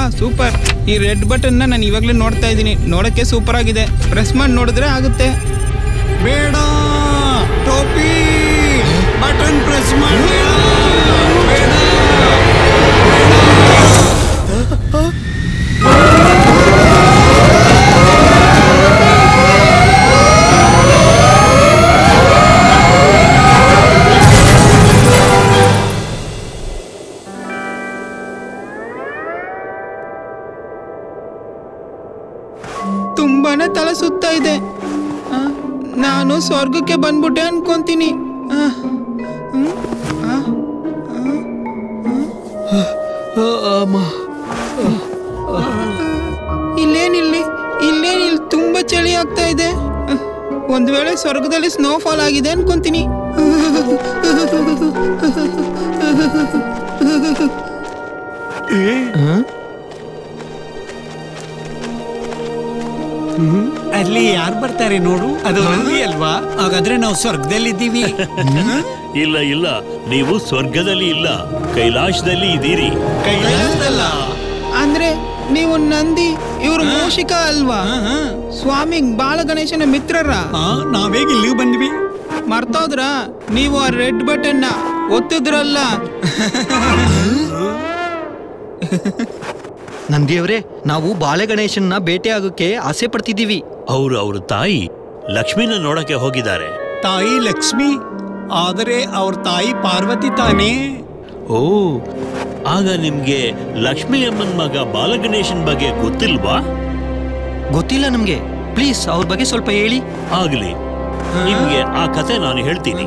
Super ಈ red ಬಟನ್ನ ನಾನು ಇವಾಗಲೇ ನೋಡ್ತಾ ಇದ್ದೀನಿ ನೋಡಕ್ಕೆ ಸೂಪರ್ ಆಗಿದೆ ಪ್ರೆಸ್ ಮಾಡಿ ನೋಡಿದ್ರೆ ಆಗುತ್ತೆ ಬೇಡ ಟೋಪಿ ಬಟನ್ ಪ್ರೆಸ್ ಮಾಡಿ ಬೇಡ ತುಂಬಾನೇ ತಲೆ ಸುತ್ತಾ ಇದೆ ಆ, ನಾನು ಸ್ವರ್ಗಕ್ಕೆ ಬಂದ್ಬಿಟ್ಟೆ ಅನ್ಕೊಂತೀನಿ ಆ, ಹ್ಮ್, ಆ, ಇಲ್ಲೇನಿಲ್ಲಿ ಇಲ್ಲೇನಿಲ್ಲಿ ತುಂಬಾ ಚಳಿ ಆಗ್ತಾ ಇದೆ ಅಹ್, ಒಂದ್ ವೇಳೆ ಸ್ವರ್ಗದಲ್ಲಿ ಸ್ನೋಫಾಲ್ ಆಗಿದೆ ಅನ್ಕೊಂತೀನಿ ಅಲ್ಲಿ ಯಾರು ಬರ್ತಾರೆ ನೋಡು ಅದು ರಂಗಿ ಅಲ್ವಾ ಹಾಗಾದ್ರೆ ನಾವು ಸ್ವರ್ಗದಲ್ಲಿದ್ದೀವಿ ಇಲ್ಲ ಇಲ್ಲ ನೀವು ಸ್ವರ್ಗದಲ್ಲಿ ಇಲ್ಲ ಕೈಲಾಶದಲ್ಲಿ ಇದ್ದೀರಿ ಕೈಲಾಸದಲ್ಲ ಅಂದ್ರೆ ನೀವು ನಂದಿ ಇವ್ರು ಮೂಷಿಕ ಅಲ್ವಾ ಸ್ವಾಮಿ ಬಾಲ ಗಣೇಶನ ಮಿತ್ರರ ಆ, ನಾವೇಗ ಇಲ್ಲಿಗೆ ಬಂದ್ವಿ ಮರ್ತೋದ್ರ ನೀವು ಆ ರೆಡ್ ಬಟನ್ನ ಒತ್ತಿದ್ರಲ್ಲ ನಂದಿಯವರೇ ನಾವು ಬಾಳೆಗಣೇಶನ್ನ ಭೇಟಿ ಆಗೋಕೆ ಆಸೆ ಪಡ್ತಿದ್ದೀವಿ ಅವರು ಅವ್ರ ತಾಯಿ ಲಕ್ಷ್ಮಿನ ನೋಡಕ್ಕೆ ಹೋಗಿದ್ದಾರೆ ತಾಯಿ ಲಕ್ಷ್ಮಿ ಆದರೆ ಅವ್ರ ತಾಯಿ ಪಾರ್ವತಿ ತಾನೇ ಓ ಆಗ ನಿಮ್ಗೆ ಲಕ್ಷ್ಮಿ ಅಮ್ಮನ್ ಮಗ ಬಾಲಗಣೇಶನ್ ಬಗ್ಗೆ ಗೊತ್ತಿಲ್ವಾ ಗೊತ್ತಿಲ್ಲ ನಮ್ಗೆ ಪ್ಲೀಸ್ ಅವ್ರ ಬಗ್ಗೆ ಸ್ವಲ್ಪ ಹೇಳಿ ಆಗ್ಲಿ ನಿಮ್ಗೆ ಆ ಕತೆ ನಾನು ಹೇಳ್ತೀನಿ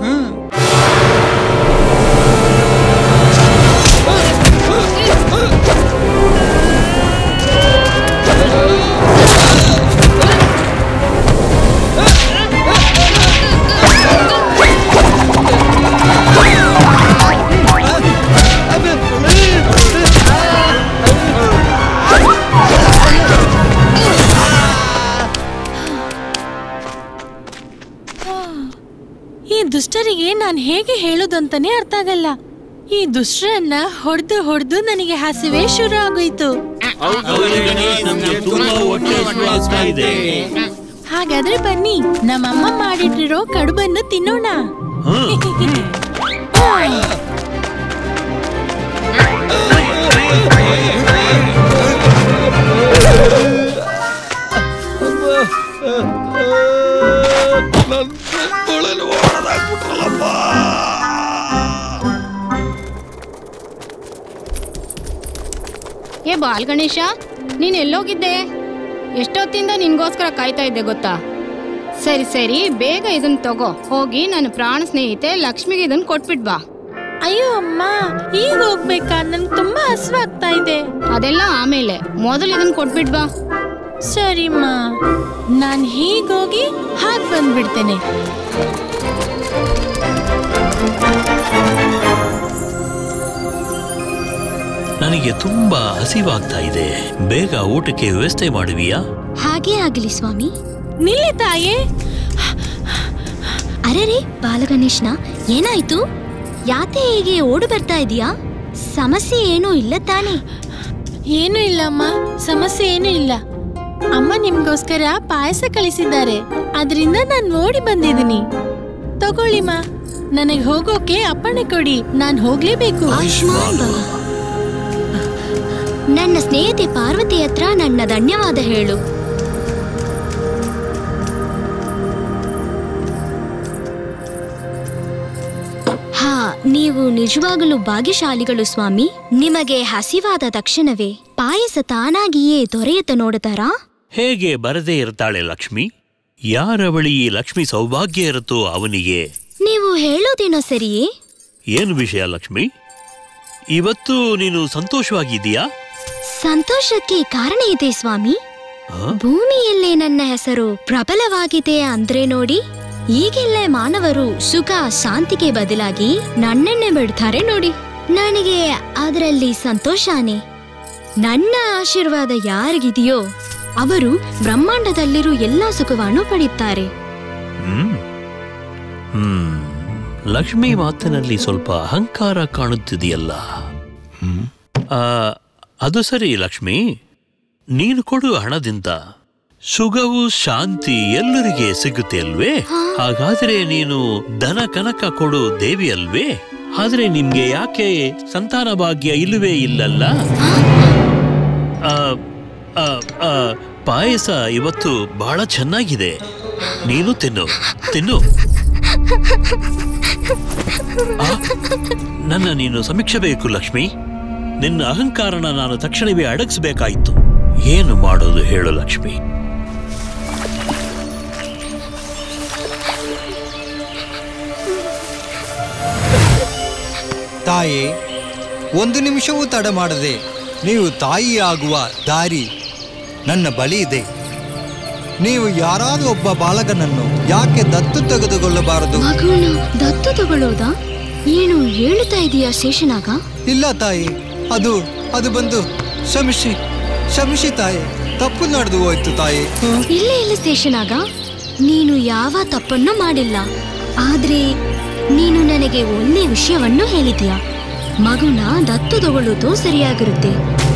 ಈ ದುಷ್ಟರಿಗೆ ನಾನು ಹೇಗೆ ಹೇಳೋದಂತಾನೆ ಅರ್ಥ ಆಗಲ್ಲ ಈ ದುಷ್ಟರನ್ನ ಹೊಡೆದು ಹೊಡೆದು ನನಗೆ ಹಸಿವೆ ಶುರು ಆಗೋಯ್ತು ನಮ್ಗೆ ತುಂಬಾ ಹೊಟ್ಟೆ ಹಸ್ವಾಗ್ತಾ ಇದೆ ಹಾಗಾದ್ರೆ ಬನ್ನಿ ನಮ್ಮಮ್ಮ ಮಾಡಿಟ್ಟಿರೋ ಕಡುಬನ್ನು ತಿನ್ನೋಣ ಹಾ ಏ ಬಾಲ್ ಗಣೇಶ ನೀನ್ ಎಲ್ಲೋಗಿದ್ದೆ ಎಷ್ಟೊತ್ತಿಂದ ನಿನ್ಗೋಸ್ಕರ ಕಾಯ್ತಾ ಇದ್ದೆ ಗೊತ್ತಾ ಸರಿ ಸರಿ ಬೇಗ ಇದನ್ನ ತಗೋ ಹೋಗಿ ನನ್ನ ಪ್ರಾಣ ಸ್ನೇಹಿತೆ ಲಕ್ಷ್ಮಿಗೆ ಇದನ್ನ ಕೊಟ್ಬಿಟ್ ಬಾ ಅಯ್ಯೋ ಅಮ್ಮ ಈಗ ಹೋಗ್ಬೇಕಾ ನನ್ಗೆ ತುಂಬಾ ಹಸುವಾಗ್ತಾ ಇದೆ ಅದೆಲ್ಲ ಆಮೇಲೆ ಮೊದಲು ಇದನ್ನ ಕೊಟ್ಬಿಟ್ ಬಾ ಸರಿಮ್ಮ ನಾನ್ ಹೀಗೋಗಿ ಹಾಗೆ ಬಂದ್ಬಿಡ್ತೇನೆ ನನಗೆ ತುಂಬಾ ಹಸಿವಾಗ್ತಾ ಇದೆ ಬೇಗ ಊಟಕ್ಕೆ ವ್ಯವಸ್ಥೆ ಮಾಡುವಿಯಾ ಹಾಗೇ ಆಗಲಿ ಸ್ವಾಮಿ ನಿಲ್ಲಿ ತಾಯೇ ಅರೆರೆ ಬಾಲಗಣೇಶ್ನ ಏನಾಯ್ತು ಯಾತೆ ಹೀಗೆ ಓಡು ಬರ್ತಾ ಇದೀಯಾ ಸಮಸ್ಯೆ ಏನೂ ಇಲ್ಲ ತಾನೇ ಏನೂ ಇಲ್ಲ ಅಮ್ಮ ಸಮಸ್ಯೆ ಏನೂ ಇಲ್ಲ ಅಮ್ಮ ನಿಮ್ಗೋಸ್ಕರ ಪಾಯಸ ಕಳಿಸಿದ್ದಾರೆ ಅದರಿಂದ ನಾನು ಓಡಿ ಬಂದಿದ್ದೀನಿ ತಗೊಳ್ಳಿಮ್ಮ ನನಗೆ ಹೋಗೋಕೆ ಅಪ್ಪಣೆ ಕೊಡಿ ನಾನು ಹೋಗ್ಲೇಬೇಕು ಆಯುಷ್ಮಾನ್ ಭವ ನನ್ನ ಸ್ನೇಹಿತೆ ಪಾರ್ವತಿ ಹತ್ರ ನನ್ನ ಧನ್ಯವಾದ ಹೇಳು ಹಾ ನೀವು ನಿಜವಾಗಲೂ ಭಾಗ್ಯಶಾಲಿಗಳು ಸ್ವಾಮಿ ನಿಮಗೆ ಹಸಿವಾದ ತಕ್ಷಣವೇ ಪಾಯಸ ತಾನಾಗಿಯೇ ದೊರೆಯುತ್ತ ನೋಡುತ್ತಾರಾ ಹೇಗೆ ಬರದೇ ಇರ್ತಾಳೆ ಲಕ್ಷ್ಮಿ ಯಾರ ಬಳಿ ಈ ಲಕ್ಷ್ಮಿ ಸೌಭಾಗ್ಯ ಇರುತ್ತೋ ಅವನಿಗೆ ನೀವು ಹೇಳೋದೇನೋ ಸರಿಯೇ ಏನು ವಿಷಯ ಲಕ್ಷ್ಮಿ ಇವತ್ತು ನೀನು ಸಂತೋಷವಾಗಿದ್ದೀಯಾ ಸಂತೋಷಕ್ಕೆ ಕಾರಣ ಇದೆ ಸ್ವಾಮಿ ಆ? ಭೂಮಿಯಲ್ಲೇ ನನ್ನ ಹೆಸರು ಪ್ರಬಲವಾಗಿದೆ ಅಂದ್ರೆ ನೋಡಿ ಈಗೆಲ್ಲ ಮಾನವರು ಸುಖ ಶಾಂತಿಗೆ ಬದಲಾಗಿ ನನ್ನನ್ನೇ ಬಿಡ್ತಾರೆ ನೋಡಿ ನನಗೆ ಅದರಲ್ಲಿ ಸಂತೋಷಾನೇ ನನ್ನ ಆಶೀರ್ವಾದ ಯಾರಿಗಿದೆಯೋ ಅವರು ಬ್ರಹ್ಮಾಂಡದಲ್ಲಿರೋ ಎಲ್ಲಾ ಸುಖವನ್ನು ಪಡೆಯುತ್ತಾರೆ ಹ್ಮ್ ಹ್ಮ್ ಲಕ್ಷ್ಮಿ ಮಾತಿನಲ್ಲಿ ಸ್ವಲ್ಪ ಅಹಂಕಾರ ಕಾಣುತ್ತಿದೆಯಲ್ಲ ಹ್ಮ್ ಆ, ಅದು ಸರಿ ಲಕ್ಷ್ಮಿ ನೀನು ಕೊಡು ಹಣದಿಂದ ಸುಖವು ಶಾಂತಿ ಎಲ್ಲರಿಗೆ ಸಿಗುತ್ತೆ ಅಲ್ವೇ ಹಾಗಾದ್ರೆ ನೀನು ಧನ ಕನಕ ಕೊಡು ದೇವಿ ಅಲ್ವೇ ಆದ್ರೆ ನಿಮ್ಗೆ ಯಾಕೆ ಸಂತಾನ ಭಾಗ್ಯ ಇಲ್ಲವೇ ಇಲ್ಲಲ್ಲ ಆ, ಆ, ಆ, ಪಾಯಸ ಇವತ್ತು ಬಹಳ ಚೆನ್ನಾಗಿದೆ ನೀನು ತಿನ್ನು ತಿನ್ನು ಆ, ನನ್ನ ನೀನು ಸಮೀಕ್ಷಬೇಕು ಲಕ್ಷ್ಮಿ ನಿನ್ನ ಅಹಂಕಾರನ ನಾನು ತಕ್ಷಣವೇ ಅಡಗಿಸ್ಬೇಕಾಯ್ತು ಏನು ಮಾಡೋದು ಹೇಳು ಲಕ್ಷ್ಮಿ ತಾಯಿ ಒಂದು ನಿಮಿಷವೂ ತಡ ಮಾಡದೆ ನೀವು ತಾಯಿ ಆಗುವ ದಾರಿ ನನ್ನ ಬಳಿ ಇದೆ ನೀವು ಯಾರಾದರೂ ಒಬ್ಬ ಬಾಲಕನನ್ನು ಯಾಕೆ ದತ್ತು ತೆಗೆದುಕೊಳ್ಳಬಾರದು ಮಗುನ ದತ್ತು ತಗೊಳ್ಳೋದಾ ಏನು ಹೇಳುತ್ತಾ ಇದೀಯಾ ಶೇಷನಾಗ ಇಲ್ಲ ತಾಯಿ ಅದು ಅದು ಬಂದು ಕ್ಷಮಿಸಿ ಕ್ಷಮಿಸಿ ತಾಯಿ ತಪ್ಪು ನಡೆದು ಹೋಯ್ತು ತಾಯಿ ಇಲ್ಲ ಇಲ್ಲ ಶೇಷನಾಗ ನೀನು ಯಾವ ತಪ್ಪನ್ನು ಮಾಡಿಲ್ಲ ಆದ್ರೆ ನೀನು ನನಗೆ ಒಳ್ಳೆ ವಿಷಯವನ್ನು ಹೇಳಿದ್ಯಾ ಮಗುನ ದತ್ತು ತಗೊಳ್ಳೋದು ಸರಿಯಾಗಿರುತ್ತೆ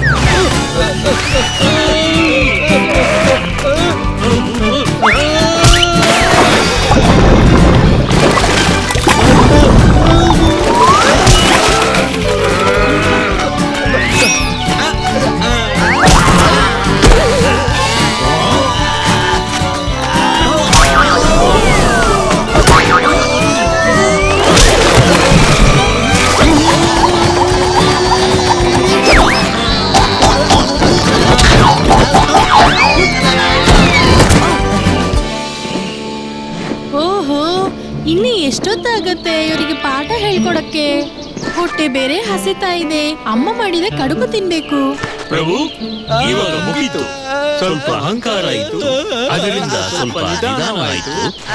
ಓಹೋ ಇನ್ನು ಎಷ್ಟೊತ್ತಾಗತ್ತೆ ಇವರಿಗೆ ಪಾಠ ಹೇಳ್ಕೊಡಕ್ಕೆ ಹೊಟ್ಟೆ ಬೇರೆ ಹಸಿತಾ ಇದೆ ಅಮ್ಮ ಮಾಡಿದ ಕಡುಬು ತಿನ್ಬೇಕು ಪ್ರಭು ಇವಾಗ ಮುಗೀತು ಸ್ವಲ್ಪ ಅಹಂಕಾರ ಇತ್ತು ಅದರಿಂದ ಸ್ವಲ್ಪ ನಿಧಾನ ಆಯಿತು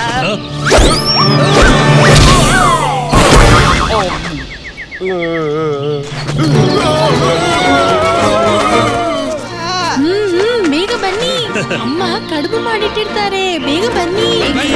ಹ್ಮ್ ಹ್ಮ್ ಬೇಗ ಬನ್ನಿ ಅಮ್ಮ ಕಡುಬು ಮಾಡಿಟ್ಟಿರ್ತಾರೆ ಬೇಗ ಬನ್ನಿ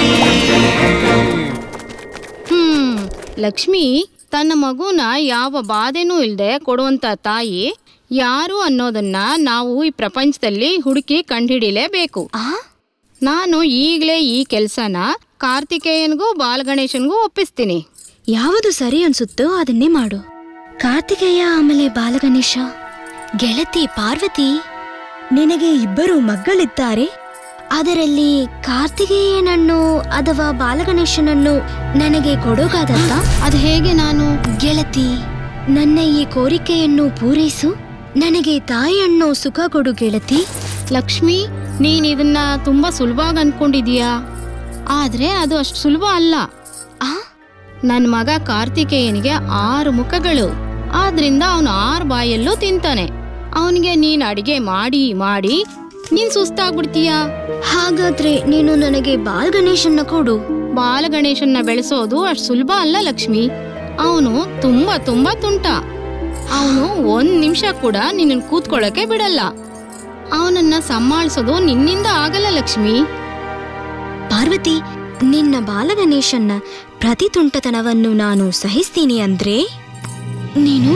ಹ್ಮ್ ಲಕ್ಷ್ಮಿ ತನ್ನ ಮಗುನ ಯಾವ ಬಾಧೆನೂ ಇಲ್ಲದೆ ಕೊಡುವಂತ ತಾಯಿ ಯಾರು ಅನ್ನೋದನ್ನ ನಾವು ಈ ಪ್ರಪಂಚದಲ್ಲಿ ಹುಡುಕಿ ಕಂಡುಹಿಡಿಲೇಬೇಕು ಆ ನಾನು ಈಗಲೇ ಈ ಕೆಲಸನ ಕಾರ್ತಿಕೇಯನ್ಗೂ ಬಾಲಗಣೇಶನ್ಗೂ ಒಪ್ಪಿಸ್ತೀನಿ ಯಾವುದು ಸರಿ ಅನ್ಸುತ್ತೋ ಅದನ್ನೇ ಮಾಡು ಕಾರ್ತಿಕೇಯ ಆಮೇಲೆ ಬಾಲಗಣೇಶ ಗೆಳತಿ ಪಾರ್ವತಿ ನಿನಗೆ ಇಬ್ಬರು ಮಕ್ಕಳಿದ್ದಾರೆ ಅದರಲ್ಲಿ ಕಾರ್ತಿಕೇಯನನ್ನು ಅಥವಾ ಬಾಲಗಣೇಶನನ್ನು ನನಗೆ ಕೊಡೋಗಾದತ್ತ ಅದು ಹೇಗೆ ನಾನು ಗೆಳತಿ ನನ್ನ ಈ ಕೋರಿಕೆಯನ್ನು ಪೂರೈಸು ನನಗೆ ತಾಯಿಯನ್ನು ಸುಖ ಕೊಡು ಗೆಳತಿ ಲಕ್ಷ್ಮಿ ನೀನ್ ಇದನ್ನ ತುಂಬಾ ಸುಲಭವಾಗಿ ಅನ್ಕೊಂಡಿದೀಯಾ ಆದ್ರೆ ಅದು ಅಷ್ಟು ಸುಲಭ ಅಲ್ಲ ಆ ನನ್ನ ಮಗ ಕಾರ್ತಿಕೇಯನಿಗೆ ಆರು ಮುಖಗಳು ಆದ್ರಿಂದ ಅವನು ಆರು ಬಾಯಲ್ಲೂ ತಿಂತಾನೆ ಅವನಿಗೆ ನೀನ್ ಅಡಿಗೆ ಮಾಡಿ ಮಾಡಿ ನೀನ್ ಸುಸ್ತಾಗ್ಬಿಡ್ತೀಯ ಹಾಗಾದ್ರೆ ನೀನು ನನಗೆ ಬಾಲ್ ಗಣೇಶನ್ನ ಕೊಡು ಬಾಲಗಣೇಶನ್ನ ಬೆಳೆಸೋದು ಅಷ್ಟು ಸುಲಭ ಅಲ್ಲ ಲಕ್ಷ್ಮಿ ಅವನು ತುಂಬಾ ತುಂಬಾ ತುಂಟ ಅವನು ಒಂದ್ ನಿಮಿಷ ಕೂಡ ನಿನ್ನ ಕೂತ್ಕೊಳ್ಳೋಕೆ ಬಿಡಲ್ಲ ಅವನನ್ನ ಸಂಭಾಳಿಸೋದು ನಿನ್ನಿಂದ ಆಗಲ್ಲ ಲಕ್ಷ್ಮಿ ಪಾರ್ವತಿ ನಿನ್ನ ಬಾಲಗಣೇಶನ್ನ ಪ್ರತಿ ತುಂಟತನವನ್ನು ನಾನು ಸಹಿಸ್ತೀನಿ ಅಂದ್ರೆ ನೀನು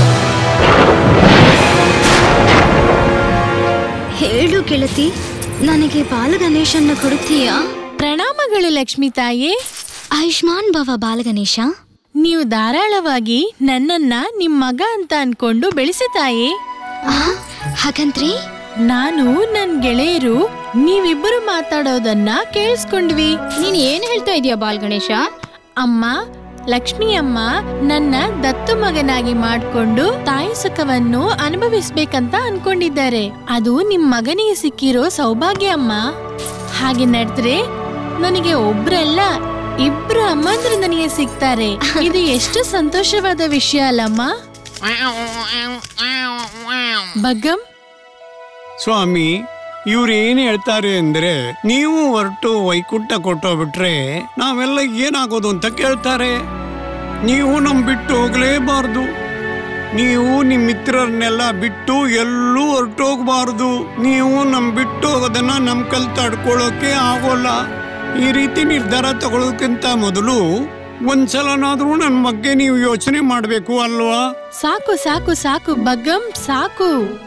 ಹೇಳು ಗೆಳತಿ ನನಗೆ ಬಾಲಗಣೇಶನ್ನ ಕೊಡುತ್ತೀಯಾ ಪ್ರಣಾಮಗಳು ಲಕ್ಷ್ಮಿ ತಾಯಿ ಆಯುಷ್ಮಾನ್ ಭವ ಬಾಲಗಣೇಶ ನೀವು ಧಾರಾಳವಾಗಿ ನನ್ನನ್ನ ನಿಮ್ ಮಗ ಅಂತ ಅನ್ಕೊಂಡು ಬೆಳೆಸಿ ತಾಯಿ ಆ, ಹಾಗಂದ್ರೆ ನಾನು ನನ್ ಗೆಳೆಯರು ನೀವಿಬ್ಬರು ಮಾತಾಡೋದನ್ನ ಕೇಳಿಸ್ಕೊಂಡ್ವಿ ನೀನ್ ಏನ್ ಹೇಳ್ತಾ ಇದೀಯ ಬಾಲ್ಗಣೇಶ ಅಮ್ಮ ಲಕ್ಷ್ಮಿ ಅಮ್ಮ ನನ್ನ ದತ್ತು ಮಗನಾಗಿ ಮಾಡ್ಕೊಂಡು ತಾಯಿ ಸುಖವನ್ನು ಅನುಭವಿಸ್ಬೇಕಂತ ಅನ್ಕೊಂಡಿದ್ದಾರೆ ಅದು ನಿಮ್ ಮಗನಿಗೆ ಸಿಕ್ಕಿರೋ ಸೌಭಾಗ್ಯ ಅಮ್ಮ ಹಾಗೆ ನಡೆದ್ರೆ ನನಗೆ ಒಬ್ರಲ್ಲ ಇಬ್ರು ಅಮ್ಮಂದ್ರು ನನಗೆ ಸಿಗ್ತಾರೆ ಇದು ಎಷ್ಟು ಸಂತೋಷವಾದ ವಿಷಯ ಅಲ್ಲಮ್ಮ ಬಗ್ಗಂ ಸ್ವಾಮಿ ಇವ್ರು ಏನ್ ಹೇಳ್ತಾರೆ ಅಂದ್ರೆ ನೀವು ಹೊರಟು ವೈಕುಂಠ ಕೊಟ್ಟೋಗ್ಬಿಟ್ರೆ ನಾವೆಲ್ಲ ಏನಾಗೋದು ಅಂತ ಕೇಳ್ತಾರೆ ನೀವು ನಮ್ ಬಿಟ್ಟು ಹೋಗ್ಲೇಬಾರ್ದು ನೀವು ನಿಮ್ ಮಿತ್ರರನ್ನೆಲ್ಲ ಬಿಟ್ಟು ಎಲ್ಲೂ ಹೊರಟೋಗ್ಬಾರ್ದು ನೀವು ನಮ್ ಬಿಟ್ಟು ಹೋಗೋದನ್ನ ನಮ್ ಕಲ್ ತಡ್ಕೊಳ್ಳೋಕೆ ಆಗೋಲ್ಲ ಈ ರೀತಿ ನಿರ್ಧಾರ ತಗೊಳ್ಳೋಕ್ಕಿಂತ ಮೊದಲು ಒಂದ್ಸಲನಾದ್ರೂ ನನ್ ಬಗ್ಗೆ ನೀವು ಯೋಚನೆ ಮಾಡ್ಬೇಕು ಅಲ್ವಾ ಸಾಕು ಸಾಕು ಸಾಕು ಬಗ್ಗಂ ಸಾಕು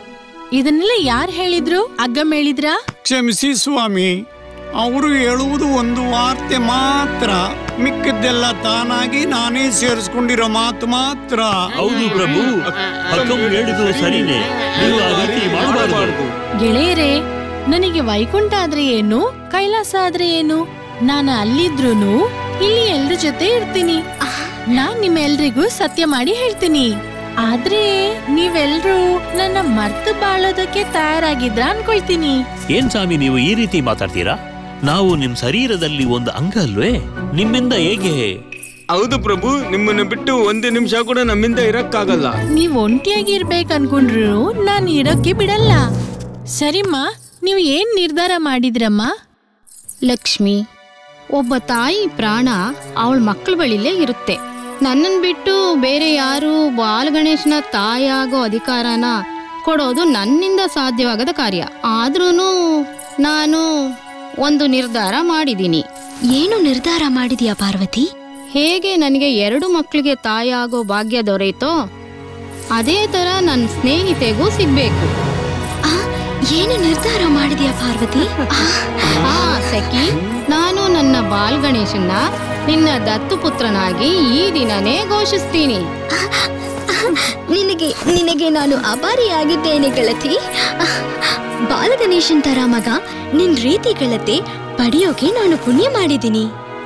ಇದನ್ನೆಲ್ಲ ಯಾರು ಹೇಳಿದ್ರು ಅಗ್ಗಮ್ ಹೇಳಿದ್ರಾ ಕ್ಷಮಿಸಿ ಸ್ವಾಮಿ ಅವರು ಹೇಳುವುದು ಒಂದು ವಾರ್ತೆ ಮಾತ್ರ ಮಿಕ್ಕಿದ್ದೆಲ್ಲ ತಾನಾಗಿ ನಾನೇ ಸೇರಿಸ್ಕೊಂಡಿರೋ ಮಾತು ಮಾತ್ರ ಹೌದು ಪ್ರಭು ಹಕಂ ಹೇಳಿದ್ದು ಸರಿನೇ ನೀವು ಆ ರೀತಿ ಮಾಡಬಾರದು ಗೆಳೆಯರೇ ನನಗೆ ವೈಕುಂಠ ಆದ್ರೆ ಏನು ಕೈಲಾಸ ಆದ್ರೆ ಏನು ನಾನು ಅಲ್ಲಿದ್ರೂನು ಇಲ್ಲಿ ಎಲ್ರ ಜೊತೆ ಇರ್ತೀನಿ ನಾನ್ ನಿಮ್ಮೆಲ್ರಿಗೂ ಸತ್ಯ ಮಾಡಿ ಹೇಳ್ತೀನಿ ಆದ್ರೆ ನೀವೆಲ್ರೂ ನನ್ನ ಮರ್ತು ಬಾಳೋದಕ್ಕೆ ತಯಾರಾಗಿದ್ರ ಅನ್ಕೊಳ್ತೀನಿ ಏನ್ ಸ್ವಾಮಿ ನೀವು ಈ ರೀತಿ ಮಾತಾಡ್ತೀರಾ ನಾವು ನಿಮ್ ಶರೀರದಲ್ಲಿ ಒಂದು ಅಂಗ ಅಲ್ವೇ ನಿಮ್ಮಿಂದ ಹೇಗೆ ಹೌದು ಪ್ರಭು ನಿಮ್ಮನ್ನು ಬಿಟ್ಟು ಒಂದು ನಿಮಿಷ ಕೂಡ ನಮ್ಮಿಂದ ಇರಕ್ಕಾಗಲ್ಲ ನೀವ್ ಒಂಟಿಯಾಗಿ ಇರ್ಬೇಕು ಅನ್ಕೊಂಡ್ರು ನಾನ್ ಇರೋಕೆ ಬಿಡಲ್ಲ ಸರಿಮ್ಮ ನೀವು ಏನ್ ನಿರ್ಧಾರ ಮಾಡಿದ್ರಮ್ಮ ಲಕ್ಷ್ಮಿ ಒಬ್ಬ ತಾಯಿ ಪ್ರಾಣ ಅವಳ ಮಕ್ಕಳ ಬಳಿಲೇ ಇರುತ್ತೆ ನನ್ನನ್ ಬಿಟ್ಟು ಬೇರೆ ಯಾರು ಬಾಲಗಣೇಶನ ತಾಯಿಯಾಗೋ ಅಧಿಕಾರನ ಕೊಡೋದು ನನ್ನಿಂದ ಸಾಧ್ಯವಾಗದ ಕಾರ್ಯ ಆದ್ರೂ ನಾನು ಒಂದು ನಿರ್ಧಾರ ಮಾಡಿದ್ದೀನಿ ಏನು ನಿರ್ಧಾರ ಮಾಡಿದ್ಯಾ ಪಾರ್ವತಿ ಹೇಗೆ ನನಗೆ ಎರಡು ಮಕ್ಕಳಿಗೆ ತಾಯಿಯಾಗೋ ಭಾಗ್ಯ ದೊರೆಯಿತೋ ಅದೇ ತರ ನನ್ನ ಸ್ನೇಹಿತೆಗೂ ಸಿಗ್ಬೇಕು ಆ, ಏನು ನಿರ್ಧಾರ ಮಾಡಿದ್ಯಾ ಪಾರ್ವತಿ ಆ, ಆ ಸಖಿ ನಾನು ನನ್ನ ಬಾಲ್ ಗಣೇಶನ್ನ ನಿನ್ನ ದತ್ತು ಪುತ್ರನಾಗಿ ಈ ದಿನನೇ ಘೋಷಿಸ್ತೀನಿ ನಿನಗೆ ನಿನಗೆ ನಾನು ಅಭಾರಿಯಾಗಿದ್ದೇನೆ ಗೆಳತಿ ಆ, ಬಾಲಗಣೇಶನ್ ತರ ಮಗ ನಿನ್ ರೀತಿ ಗೆಳತಿ ಪಡೆಯೋಕೆ ನಾನು ಪುಣ್ಯ ಮಾಡಿದ್ದೀನಿ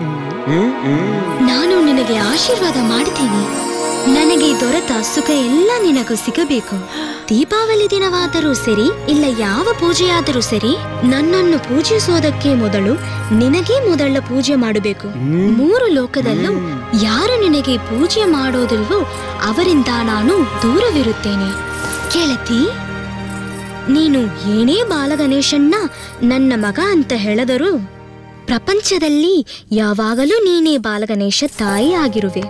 ನಾನು ನಿನಗೆ ಆಶೀರ್ವಾದ ಮಾಡ್ತೀನಿ ನನಗೆ ದೊರೆತ ಸುಖ ಎಲ್ಲ ನಿನಗೂ ಸಿಗಬೇಕು ದೀಪಾವಳಿ ದಿನವಾದರೂ ಸರಿ ಇಲ್ಲ ಯಾವ ಪೂಜೆಯಾದರೂ ಸರಿ ನನ್ನನ್ನು ಪೂಜಿಸೋದಕ್ಕೆ ಮೊದಲು ನಿನಗೇ ಮೊದಲ ಪೂಜೆ ಮಾಡಬೇಕು ಮೂರು ಲೋಕದಲ್ಲೂ ಯಾರು ನಿನಗೆ ಪೂಜೆ ಮಾಡೋದಿಲ್ವೋ ಅವರಿಂದ ನಾನು ದೂರವಿರುತ್ತೇನೆ ಗೆಳತಿ ನೀನು ಏನೇ ಬಾಲಗಣೇಶನ್ನ ನನ್ನ ಮಗ ಅಂತ ಹೇಳಿದರೂ ಪ್ರಪಂಚದಲ್ಲಿ ಯಾವಾಗಲೂ ನೀನೇ ಬಾಲಗಣೇಶ ತಾಯಿ ಆಗಿರುವೆ